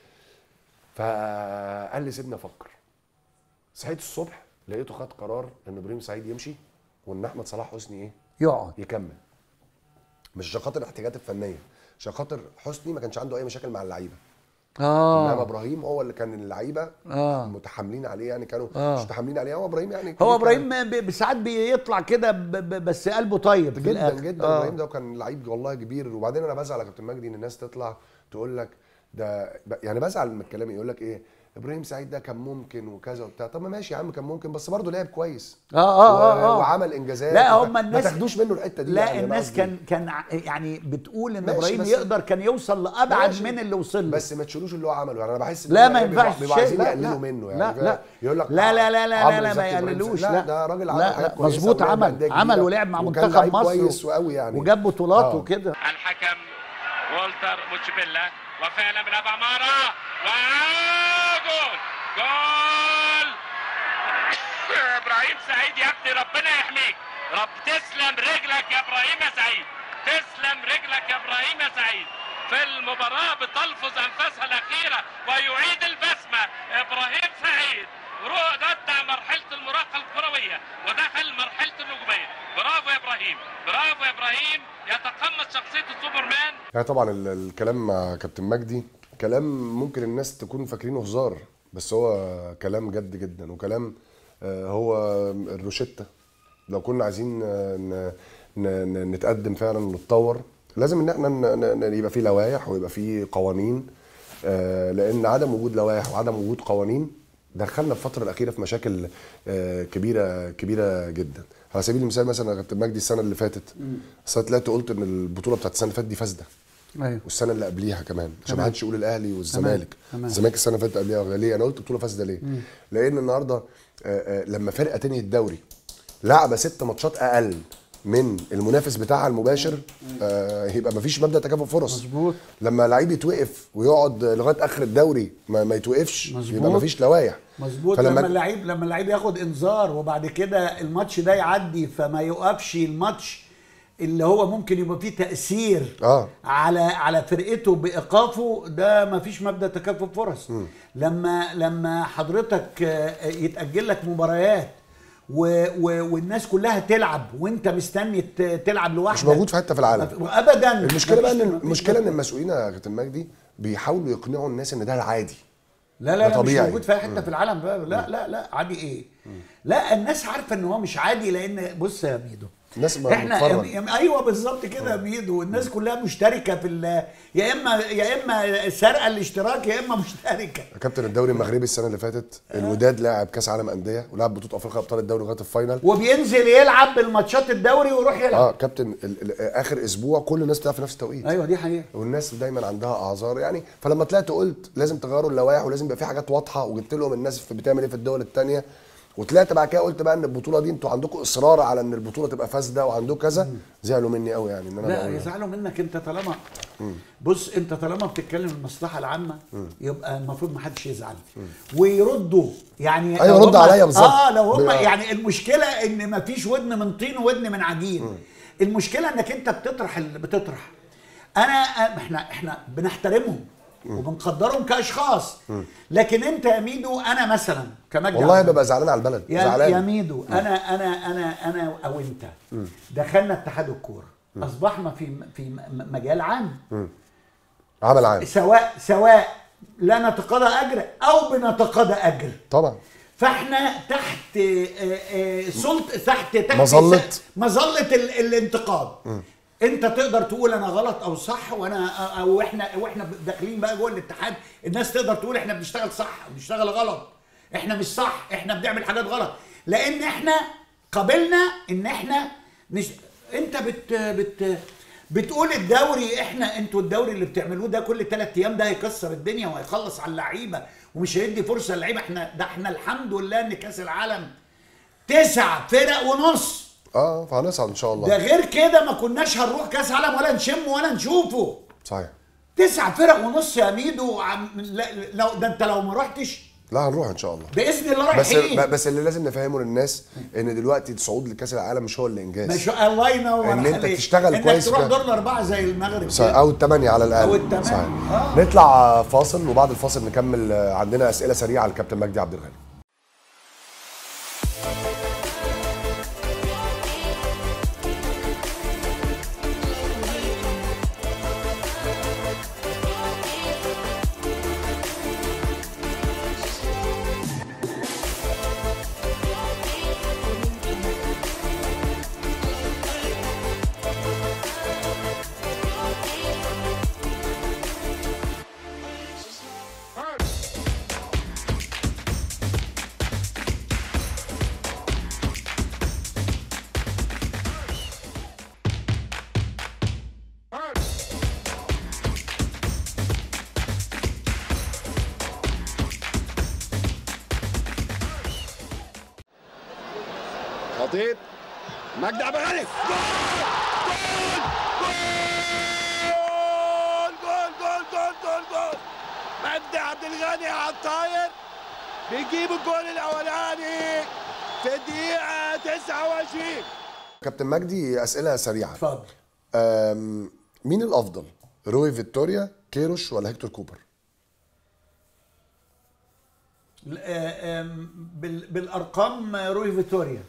فقال لي سيبني افكر صحيت الصبح لقيته خد قرار ان ابراهيم سعيد يمشي وان احمد صلاح حسني ايه يقعد يكمل مش عشان خاطر الاحتياجات الفنيه عشان خاطر حسني ما كانش عنده اي مشاكل مع اللعيبه انما اه ابراهيم هو اللي كان اللعيبه آه. متحاملين عليه يعني كانوا آه. مش متحاملين عليه هو ابراهيم يعني هو كان- ابراهيم ب- ساعات بيطلع كده ب- ب- بس قلبه طيب في جدا الآخر. جدا آه. ابراهيم ده كان لعيب والله كبير وبعدين انا بزعل يا كابتن مجدي ان الناس تطلع تقول لك ده ب- يعني بزعل من الكلام يقول لك ايه ابراهيم سعيد ده كان ممكن وكذا وبتاع طب ما ماشي يا عم كان ممكن بس برضه لعب كويس اه اه و- اه, آه. وعمل انجازات لا وبتاع. هم ما الناس تاخدوش منه الحته دي لا يعني أنا الناس قصدي. كان كان ع- يعني بتقول ان ماشي، ابراهيم بس- يقدر كان يوصل لابعد ماشي. من اللي وصل له بس ما تشيلوش اللي هو عمله يعني انا بحس إن لا هم ما إيه بيبقوا- ينفعش بيبقوا شيء عايزين لا يقللوا لا منه يعني لا فاهم؟ لا يقول لك لا لا لا لا عمرو لا, لا ما زكي إبراهيم يقللوش لا لا ده راجل عمل لا حاجات لا كويسة مظبوط ولعب عمل أندية عمل كبيرة ولعب مع وكان منتخب لعيب مصر كويس وقوي يعني وجاب بطولات آه. وكده الحكم والتر موتشبيلا وفعلا من ابو عماره وجول جول ابراهيم سعيد يا ابني ربنا يحميك رب تسلم رجلك يا ابراهيم يا سعيد تسلم رجلك يا ابراهيم يا سعيد في المباراة بتلفظ أنفاسها الأخيرة ويعيد البسمة إبراهيم سعيد رو- ودع مرحلة المراهقة الكروية ودخل مرحلة النجومية برافو يا إبراهيم برافو يا إبراهيم يتقمص شخصية السوبرمان يعني طبعا ال- الكلام مع كابتن مجدي كلام ممكن الناس تكون فاكرينه هزار بس هو كلام جد جدا وكلام آه، هو الروشتة لو كنا عايزين آه، ن- ن- ن- نتقدم فعلا ونتطور لازم ان احنا ن- ن- ن- يبقى في لوائح ويبقى في قوانين آه، لان عدم وجود لوائح وعدم وجود قوانين دخلنا في الفتره الاخيره في مشاكل آه، كبيره كبيره جدا على سبيل المثال مثلا يا كابتن مجدي السنه اللي فاتت السنه طلعت قلت ان البطوله بتاعت السنه اللي فاتت دي فاسده ايوه والسنه اللي قبليها كمان عشان ما تمام. حدش يقول الاهلي والزمالك تمام. الزمالك السنه اللي فاتت قبلها ليه انا قلت بطوله فاسده ليه لان النهارده آه، آه، لما فرقه تاني الدوري لعبه ست ماتشات اقل من المنافس بتاعها المباشر آه، يبقى مفيش مبدا تكافؤ فرص مظبوط. لما لعيب يتوقف ويقعد لغايه اخر الدوري ما, ما يتوقفش مظبوط. يبقى مفيش لوائح مظبوط لما اللعيب لما اللعيب ياخد انذار وبعد كده الماتش ده يعدي فما يوقفش الماتش اللي هو ممكن يبقى فيه تاثير اه على على فرقته بايقافه ده ما فيش مبدا تكافؤ فرص لما لما حضرتك آه، يتاجل لك مباريات و و والناس كلها تلعب وانت مستني ت- تلعب لوحدك مش موجود في حته في العالم ابدا المشكله بقى مفيش- ان مفيش المشكله ان مبدأ. المسؤولين يا كابتن مجدي بيحاولوا يقنعوا الناس ان ده العادي لا لا ده لا مش طبيعي. موجود في اي حته في العالم بقى لا لا لا عادي ايه لا الناس عارفه ان هو مش عادي لان بص يا ميدو الناس ما احنا بتتفرج. يا- ايوه بالظبط كده يا ميدو الناس كلها مشتركه في ال- يا اما يا اما سرقه الاشتراك يا اما مشتركه يا كابتن الدوري المغربي السنه اللي فاتت الوداد لاعب كاس عالم انديه ولعب بطوله افريقيا ابطال الدوري لغايه الفاينل وبينزل يلعب الماتشات الدوري ويروح يلعب اه كابتن ال- ال- اخر اسبوع كل الناس بتلعب في نفس التوقيت ايوه دي حقيقه والناس دايما عندها اعذار يعني فلما طلعت قلت لازم تغيروا اللوائح ولازم يبقى في حاجات واضحه وجبت لهم الناس في بتعمل ايه في الدول الثانيه وطلعت بعد كده قلت بقى ان البطوله دي انتوا عندكم اصرار على ان البطوله تبقى فاسده وعندكم كذا زعلوا مني قوي يعني ان انا لا بقول يزعلوا منك انت طالما بص انت طالما بتتكلم المصلحه العامه يبقى المفروض ما حدش يزعل ويردوا يعني أيوة، لو رد هم- عليا بالظبط. اه لو هم بقى- يعني المشكله ان ما فيش ودن من طين وودن من عجين المشكله انك انت بتطرح اللي بتطرح انا احنا احنا بنحترمهم وبنقدرهم كاشخاص لكن انت يا ميدو انا مثلا كمجدي والله عبد ببقى زعلان على البلد يا زعلان يا ميدو انا انا انا انا او انت دخلنا اتحاد الكوره اصبحنا في في م- مجال عام عمل عام سواء سواء لا نتقاضى اجر او بنتقاضى اجر طبعا فاحنا تحت آه، آه، سلط تحت تحت مظلة. س- مظله ال- الانتقاد انت تقدر تقول انا غلط او صح وانا او احنا واحنا داخلين بقى جوه الاتحاد الناس تقدر تقول احنا بنشتغل صح بنشتغل غلط احنا مش صح احنا بنعمل حاجات غلط لان احنا قبلنا ان احنا نش... انت بت بت بتقول الدوري احنا انتوا الدوري اللي بتعملوه ده كل ثلاث ايام ده هيكسر الدنيا وهيخلص على اللعيبه ومش هيدي فرصه للعيبه احنا ده احنا الحمد لله ان كاس العالم تسع فرق ونص اه فهنصعد ان شاء ده الله غير كده ما كناش هنروح كاس عالم ولا نشم ولا نشوفه صحيح تسع فرق ونص يا ميدو عم لا لو ده انت لو ما رحتش لا هنروح ان شاء الله باذن الله بس رايحين بس اللي لازم نفهمه للناس ان دلوقتي الصعود لكاس العالم مش هو اللي انجاز مش الله ينور إن أنت عليك. تشتغل انك كويس تروح كده. دور الاربعه زي المغرب صحيح، كده. او الثمانية على الاقل أو التمانية. صحيح. آه. نطلع فاصل وبعد الفاصل نكمل آه، عندنا اسئله سريعه للكابتن مجدي عبد الغني خطيب مجدي عبد الغني جول جول جول جول جول جول مجدي عبد الغني على الطاير بيجيب الجول الاولاني في الدقيقة 29 كابتن مجدي اسئله سريعه اتفضل آم، مين الافضل روي فيكتوريا كيروش ولا هيكتور كوبر ل- آه، آم، بال- بالارقام آه، روي فيتوريا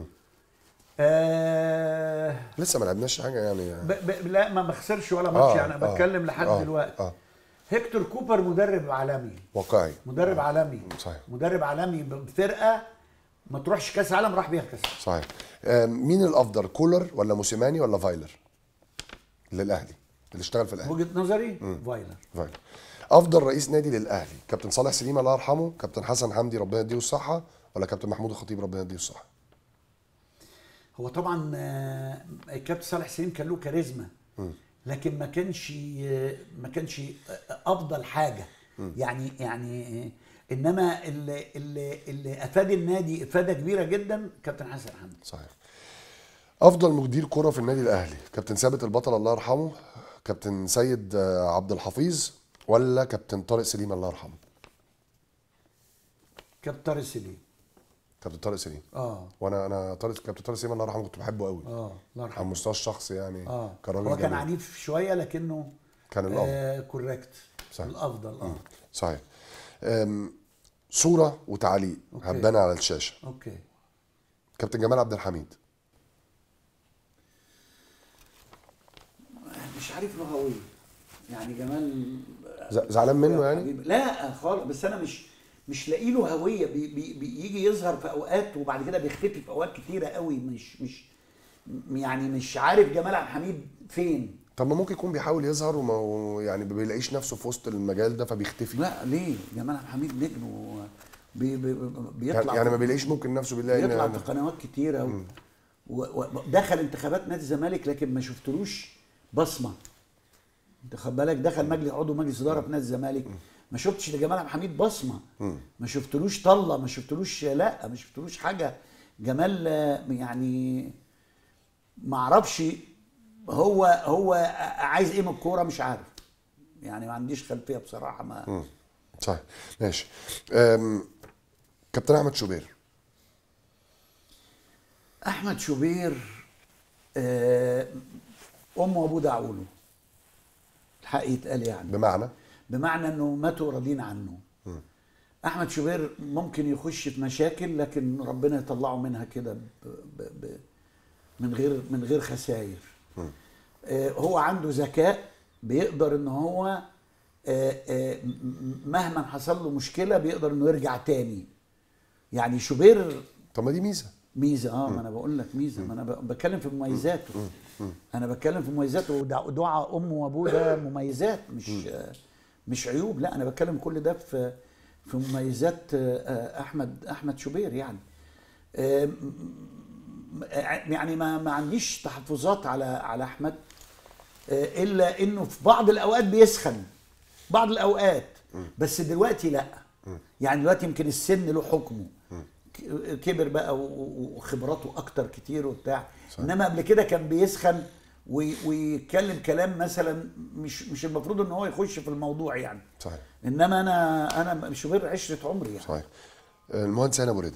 آه لسه ما لعبناش حاجه يعني ب ب لا ما بخسرش ولا ماتش آه، يعني انا آه، بتكلم لحد آه، دلوقتي آه. هيكتور كوبر مدرب عالمي واقعي مدرب عالمي صحيح. مدرب عالمي بفرقه ما تروحش كاس عالم راح بيها كاس عالم. صحيح آم، مين الافضل كولر ولا موسيماني ولا فايلر للاهلي اللي اشتغل في الاهلي وجهه نظري فايلر فايلر افضل رئيس نادي للاهلي كابتن صالح سليم الله يرحمه كابتن حسن حمدي ربنا يديله الصحه ولا كابتن محمود الخطيب ربنا يديله الصحه هو طبعا آه، الكابتن صالح سليم كان له كاريزما لكن ما كانش ما كانش افضل حاجه يعني يعني انما اللي اللي اللي افاد النادي افاده كبيره جدا كابتن حسن حمدي صحيح افضل مدير كره في النادي الاهلي كابتن ثابت البطل الله يرحمه كابتن سيد آه، عبد الحفيظ ولا كابتن طارق سليم الله يرحمه كابتن طارق سليم كابتن طارق سليم اه وانا انا طارق كابتن طارق سليم الله يرحمه كنت بحبه قوي اه الله على يرحمه المستوى الشخصي يعني اه كان راجل هو كان جميل. عنيف شويه لكنه كان الافضل آه كوريكت صح. الافضل اه صحيح أم، صوره وتعليق أوكي. هتبان على الشاشه اوكي كابتن جمال عبد الحميد مش عارف له هويه يعني جمال ز- زعلان منه يعني حبيبي. لا خالص بس انا مش مش لاقي له هويه بي بي بيجي يظهر في اوقات وبعد كده بيختفي في اوقات كتيره قوي مش مش م- يعني مش عارف جمال عبد الحميد فين طب ما ممكن يكون بيحاول يظهر وما يعني ما بيلاقيش نفسه في وسط المجال ده فبيختفي لا ليه جمال عبد الحميد نجم و- بي بي بيطلع يعني, يعني ما بيلاقيش ممكن نفسه بيلاقي بيطلع إن- في قنوات كتيره و... و... ودخل انتخابات نادي الزمالك لكن ما شفتلوش بصمه انت خد بالك دخل مجلس عضو مجلس اداره في نادي الزمالك ما شفتش لجمال عبد الحميد بصمه ما شفتلوش طله ما شفتلوش لا ما شفتلوش حاجه جمال آه، يعني ما اعرفش هو هو عايز ايه من الكوره مش عارف يعني ما عنديش خلفيه بصراحه ما صحيح ماشي أم، كابتن احمد شوبير احمد شوبير آه، امه وابوه دعوا له الحق يتقال يعني بمعنى بمعنى انه ماتوا راضين عنه احمد شوبير ممكن يخش في مشاكل لكن ربنا يطلعه منها كده ب- ب- ب- من غير من غير خسائر آه، هو عنده ذكاء بيقدر ان هو آه، آه، م- م- مهما حصل له مشكله بيقدر انه يرجع تاني يعني شوبير طب ما دي ميزه ميزه اه ما انا بقول لك ميزه ما انا ب- بتكلم في مميزاته انا بتكلم في مميزاته ودع- دعاء امه وابوه ده مميزات مش آه، مش عيوب لا انا بتكلم كل ده في في مميزات آه، آه، احمد احمد شوبير يعني آه، م- م- يعني ما ما عنديش تحفظات على على احمد آه، الا انه في بعض الاوقات بيسخن بعض الاوقات بس دلوقتي لا يعني دلوقتي يمكن السن له حكمه ك- كبر بقى و- و- وخبراته اكتر كتير وبتاع انما قبل كده كان بيسخن وي- ويتكلم كلام مثلا مش مش المفروض ان هو يخش في الموضوع يعني صحيح انما انا انا شوبير عشره عمري يعني صحيح المهندس هاني ابو رضا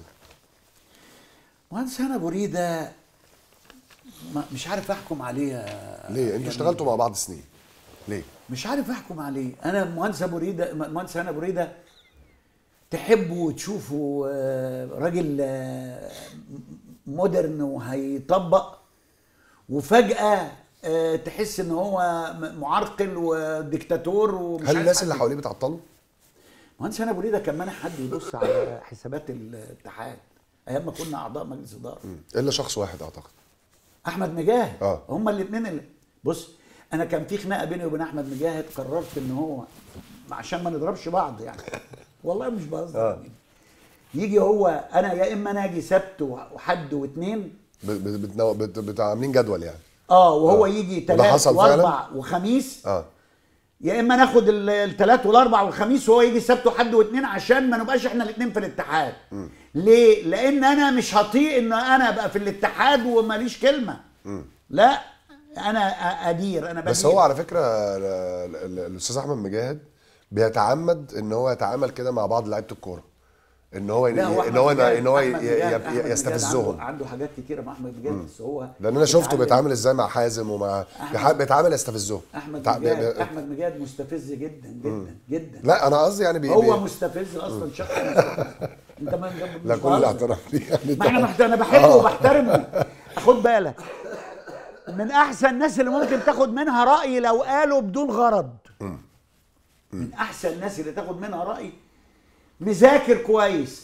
مهندس هنا ابو ريده ما- مش عارف احكم عليه يا- ليه يا انتوا اشتغلتوا مع بعض سنين ليه مش عارف احكم عليه انا مهندس ابو ريده مهندس هنا ابو ريده تحبه وتشوفه آه، راجل آه، مودرن وهيطبق وفجاه آه، تحس ان هو م- معرقل وديكتاتور ومش هل عايز الناس حد اللي حواليه بتعطله مهندس هنا ابو ريده كان مانع حد يبص على حسابات الاتحاد ايام ما كنا اعضاء مجلس اداره الا شخص واحد اعتقد احمد مجاهد آه. هما الاثنين اللي بص انا كان في خناقه بيني وبين احمد مجاهد قررت ان هو عشان ما نضربش بعض يعني والله مش بهزر آه. يجي هو انا يا اما انا اجي سبت وحد واثنين ب- ب- بتنو- بت- بت- عاملين جدول يعني اه وهو آه. يجي وده ثلاث حصل واربع وخميس اه يا اما ناخد الثلاث والاربع والخميس وهو يجي السبت وحد واثنين عشان ما نبقاش احنا الاثنين في الاتحاد ليه لان انا مش هطيق ان انا ابقى في الاتحاد وماليش كلمه لا انا أ- ادير انا بدير بس هو على فكره ال- ال- الاستاذ احمد مجاهد بيتعمد ان هو يتعامل كده مع بعض لعيبه الكوره ان هو لا هو ان هو أحمد مجاهد- ان هو ي- أحمد مجاهد- ي- أحمد مجاهد يستفزهم عنده, عنده حاجات كتيره مع احمد مجاهد بس هو لان انا شفته بيتعامل- بيتعامل ازاي مع حازم ومع أحمد- بيح- بيتعامل يستفزهم احمد بتاع- مجاهد بي- احمد مجاهد مستفز جدا جدا جدا لا انا قصدي يعني بي هو بي مستفز اصلا شخص مستفز انت ما مش لا كل بهزر. الاحترام ليه يعني ما احنا طبعاً. محت... انا بحبه آه. وبحترمه خد بالك من احسن الناس اللي ممكن تاخد منها راي لو قالوا بدون غرض من احسن الناس اللي تاخد منها راي مذاكر كويس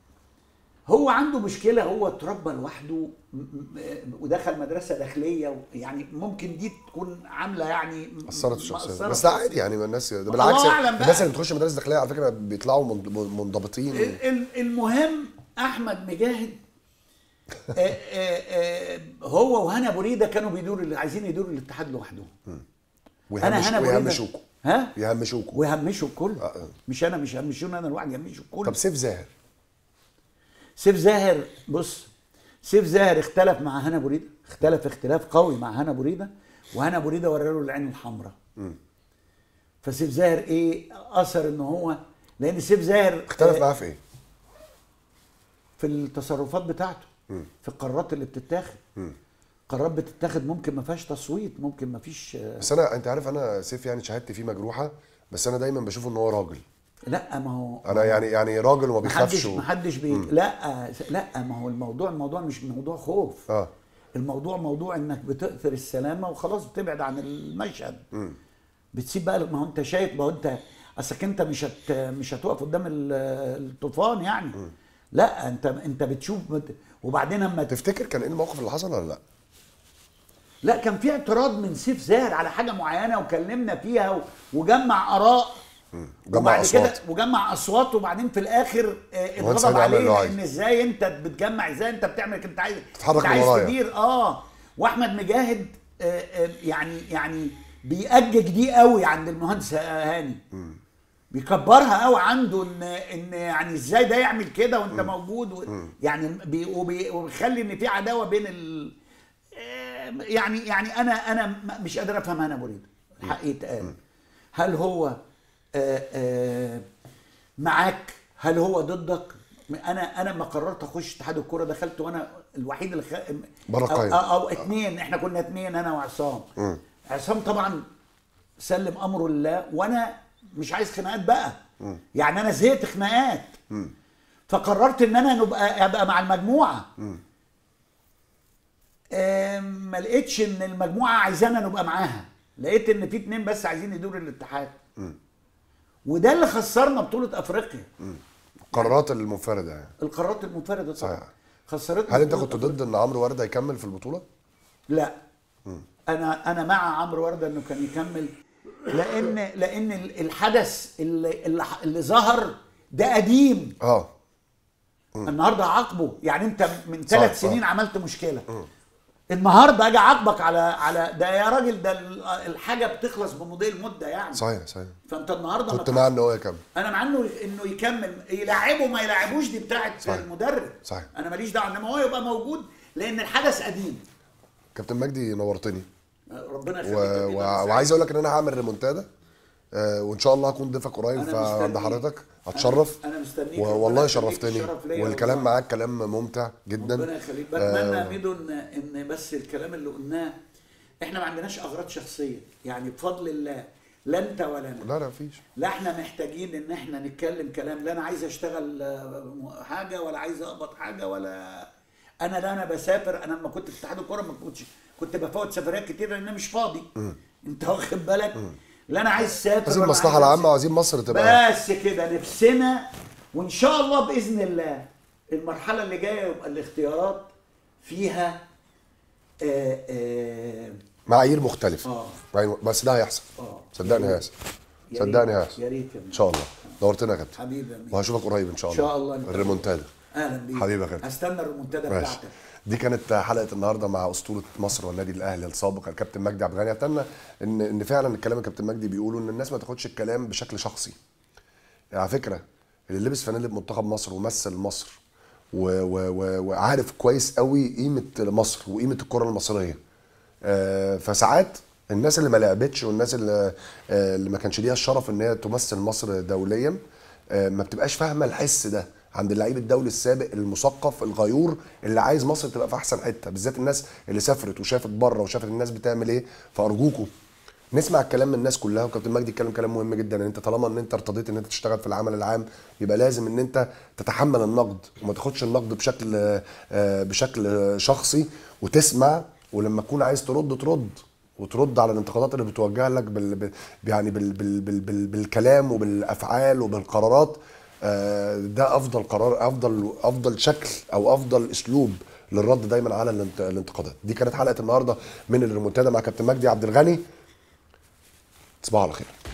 هو عنده مشكله هو اتربى لوحده م- م- ودخل مدرسه داخليه و- يعني ممكن دي تكون عامله يعني م- اثرت في الشخصيه مأثرة بس في ده عادي يعني ما الناس ده بالعكس الله أعلم بقى. الناس اللي بتخش مدارس داخليه على فكره بيطلعوا من- منضبطين ال- ال- المهم احمد مجاهد آه، آه، آه، هو وهنا ابو ريده كانوا بيدوروا اللي عايزين يدوروا الاتحاد لوحدهم انا ويهمش هنا أبو ريدة- ويهمشوكوا ها يهمشوكوا ويهمشوا الكل آه، آه. مش انا مش يهمشوني انا لوحدي يهمشوا الكل طب سيف زاهر سيف زاهر بص سيف زاهر اختلف مع هنا ابو ريده اختلف اختلاف قوي مع هنا ابو ريده وهنا ابو ريده ورى له العين الحمراء فسيف زاهر ايه اثر ان هو لان سيف زاهر اختلف آه، معاه في ايه؟ في التصرفات بتاعته في القرارات اللي بتتاخد قرارات بتتاخد ممكن ما فيهاش تصويت ممكن ما فيش بس انا انت عارف انا سيف يعني شهادتي فيه مجروحه بس انا دايما بشوف ان هو راجل لا ما هو انا يعني يعني راجل وما محدش بيخافش و- محدش بي... لا لا ما هو الموضوع الموضوع مش موضوع خوف اه الموضوع موضوع انك بتأثر السلامه وخلاص بتبعد عن المشهد بتسيب بقى ما هو انت شايف ما هو انت اصلك انت مش هت مش هتقف قدام ال- الطوفان يعني لا انت انت بتشوف بت... وبعدين اما ت- تفتكر كان ايه الموقف اللي حصل ولا لا؟ لا كان في اعتراض من سيف زاهر على حاجه معينه وكلمنا فيها و... وجمع اراء جمع وبعد أصوات. كده وجمع اصوات وبعدين في الاخر آه، المهندس اتغضب هاني عمل اللي هو عليه عايزه. ان ازاي انت بتجمع ازاي انت بتعمل انت عايز تتحرك انت عايز من ورايا. تدير اه واحمد مجاهد آه، آه، يعني يعني بيأجج دي قوي عند المهندس هاني بيكبرها قوي عنده ان ان يعني ازاي ده يعمل كده وانت موجود و يعني بي وبي وبيخلي ان في عداوه بين ال آه، يعني يعني انا انا م- مش قادر افهم انا مريد الحق يتقال هل هو آه، آه، معاك هل هو ضدك انا انا لما قررت اخش اتحاد الكوره دخلت وانا الوحيد اللي خ... بره أو, القايمة. أو, او اتنين احنا كنا اتنين انا وعصام عصام طبعا سلم امره لله وانا مش عايز خناقات بقى يعني انا زهقت خناقات فقررت ان انا نبقى ابقى مع المجموعه آم، ما لقيتش ان المجموعه عايزانا نبقى معاها لقيت ان في اتنين بس عايزين يدوروا الاتحاد وده اللي خسرنا بطوله افريقيا القرارات المنفرده يعني القرارات المنفرده طبعا صحيح. خسرتنا هل انت بطولة كنت أفريقيا. ضد ان عمرو ورده يكمل في البطوله؟ لا انا انا مع عمرو ورده انه كان يكمل لان لان الحدث اللي اللي, اللي ظهر ده قديم اه النهارده عاقبه يعني انت من صح، ثلاث صح. سنين عملت مشكله النهارده اجي اعاقبك على على ده يا راجل ده ال- الحاجه بتخلص بمضي المده يعني صحيح صحيح فانت النهارده كنت ما مع ان هو يكمل انا مع انه انه يكمل يلعبه ما يلعبوش دي بتاعه صحيح. المدرب صحيح. انا ماليش دعوه انما هو يبقى موجود لان الحدث قديم كابتن مجدي نورتني ربنا و... يخليك و... يا حبيبي، أنا وعايز اقول لك ان انا هعمل ريمونتادا آه وان شاء الله هكون ضيفك قريب أنا ف- عند مستنيك. حضرتك هتشرف أنا مستنيك. و... ربنا والله يخليك، شرفتني الشرف ليا والكلام والله. معاك كلام ممتع جدا ربنا يخليك بتمنى يا ميدو ان ان بس الكلام اللي قلناه احنا ما عندناش اغراض شخصيه يعني بفضل الله لا انت ولا انا لا لا مفيش لا احنا محتاجين ان احنا نتكلم كلام لا انا عايز اشتغل آه، حاجه ولا عايز اقبض حاجه ولا انا لا انا بسافر انا لما كنت في اتحاد الكوره ما كنتش كنت بفوت سفريات كتير لان انا مش فاضي انت واخد بالك لا انا عايز اسافر عايزين ولا المصلحه عايز العامه وعايزين مصر تبقى بس كده نفسنا وان شاء الله باذن الله المرحله اللي جايه يبقى الاختيارات فيها آآ آآ معايير مختلفه آه. معايير- بس ده هيحصل آه. صدقني هيحصل يا ريت- صدقني هيحصل يا ريت يا ان شاء الله نورتنا يا كابتن حبيبي يا ميدو. وهشوفك قريب ان شاء إن الله شاء الله. الريمونتادا اهلا بيك حبيبي يا كابتن. هستنى الريمونتادا ماشي بتاعتك دي كانت حلقه النهارده مع اسطوره مصر والنادي الاهلي السابق الكابتن مجدي عبد الغني اتمنى ان ان فعلا الكلام اللي الكابتن مجدي بيقوله ان الناس ما تاخدش الكلام بشكل شخصي على فكره اللي لبس فانيله منتخب مصر ومثل مصر و و و وعارف كويس قوي قيمه مصر وقيمه الكره المصريه آه، فساعات الناس اللي ما لعبتش والناس اللي آه، اللي ما كانش ليها الشرف ان هي تمثل مصر دوليا آه، ما بتبقاش فاهمه الحس ده عند اللعيب الدولي السابق المثقف الغيور اللي عايز مصر تبقى في احسن حته بالذات الناس اللي سافرت وشافت بره وشافت الناس بتعمل ايه فارجوكوا نسمع الكلام من الناس كلها وكابتن مجدي اتكلم كلام مهم جدا ان انت طالما ان انت ارتضيت ان انت تشتغل في العمل العام يبقى لازم ان انت تتحمل النقد وما تاخدش النقد بشكل آه، بشكل شخصي وتسمع ولما تكون عايز ترد ترد وترد على الانتقادات اللي بتوجه لك بال بال- يعني بال بال بال بال بالكلام وبالافعال وبالقرارات آه، ده افضل قرار افضل افضل شكل او افضل اسلوب للرد دايما على الانت- الانتقادات دي كانت حلقه النهارده من الريمونتادا مع كابتن مجدي عبد الغني تصبحوا على خير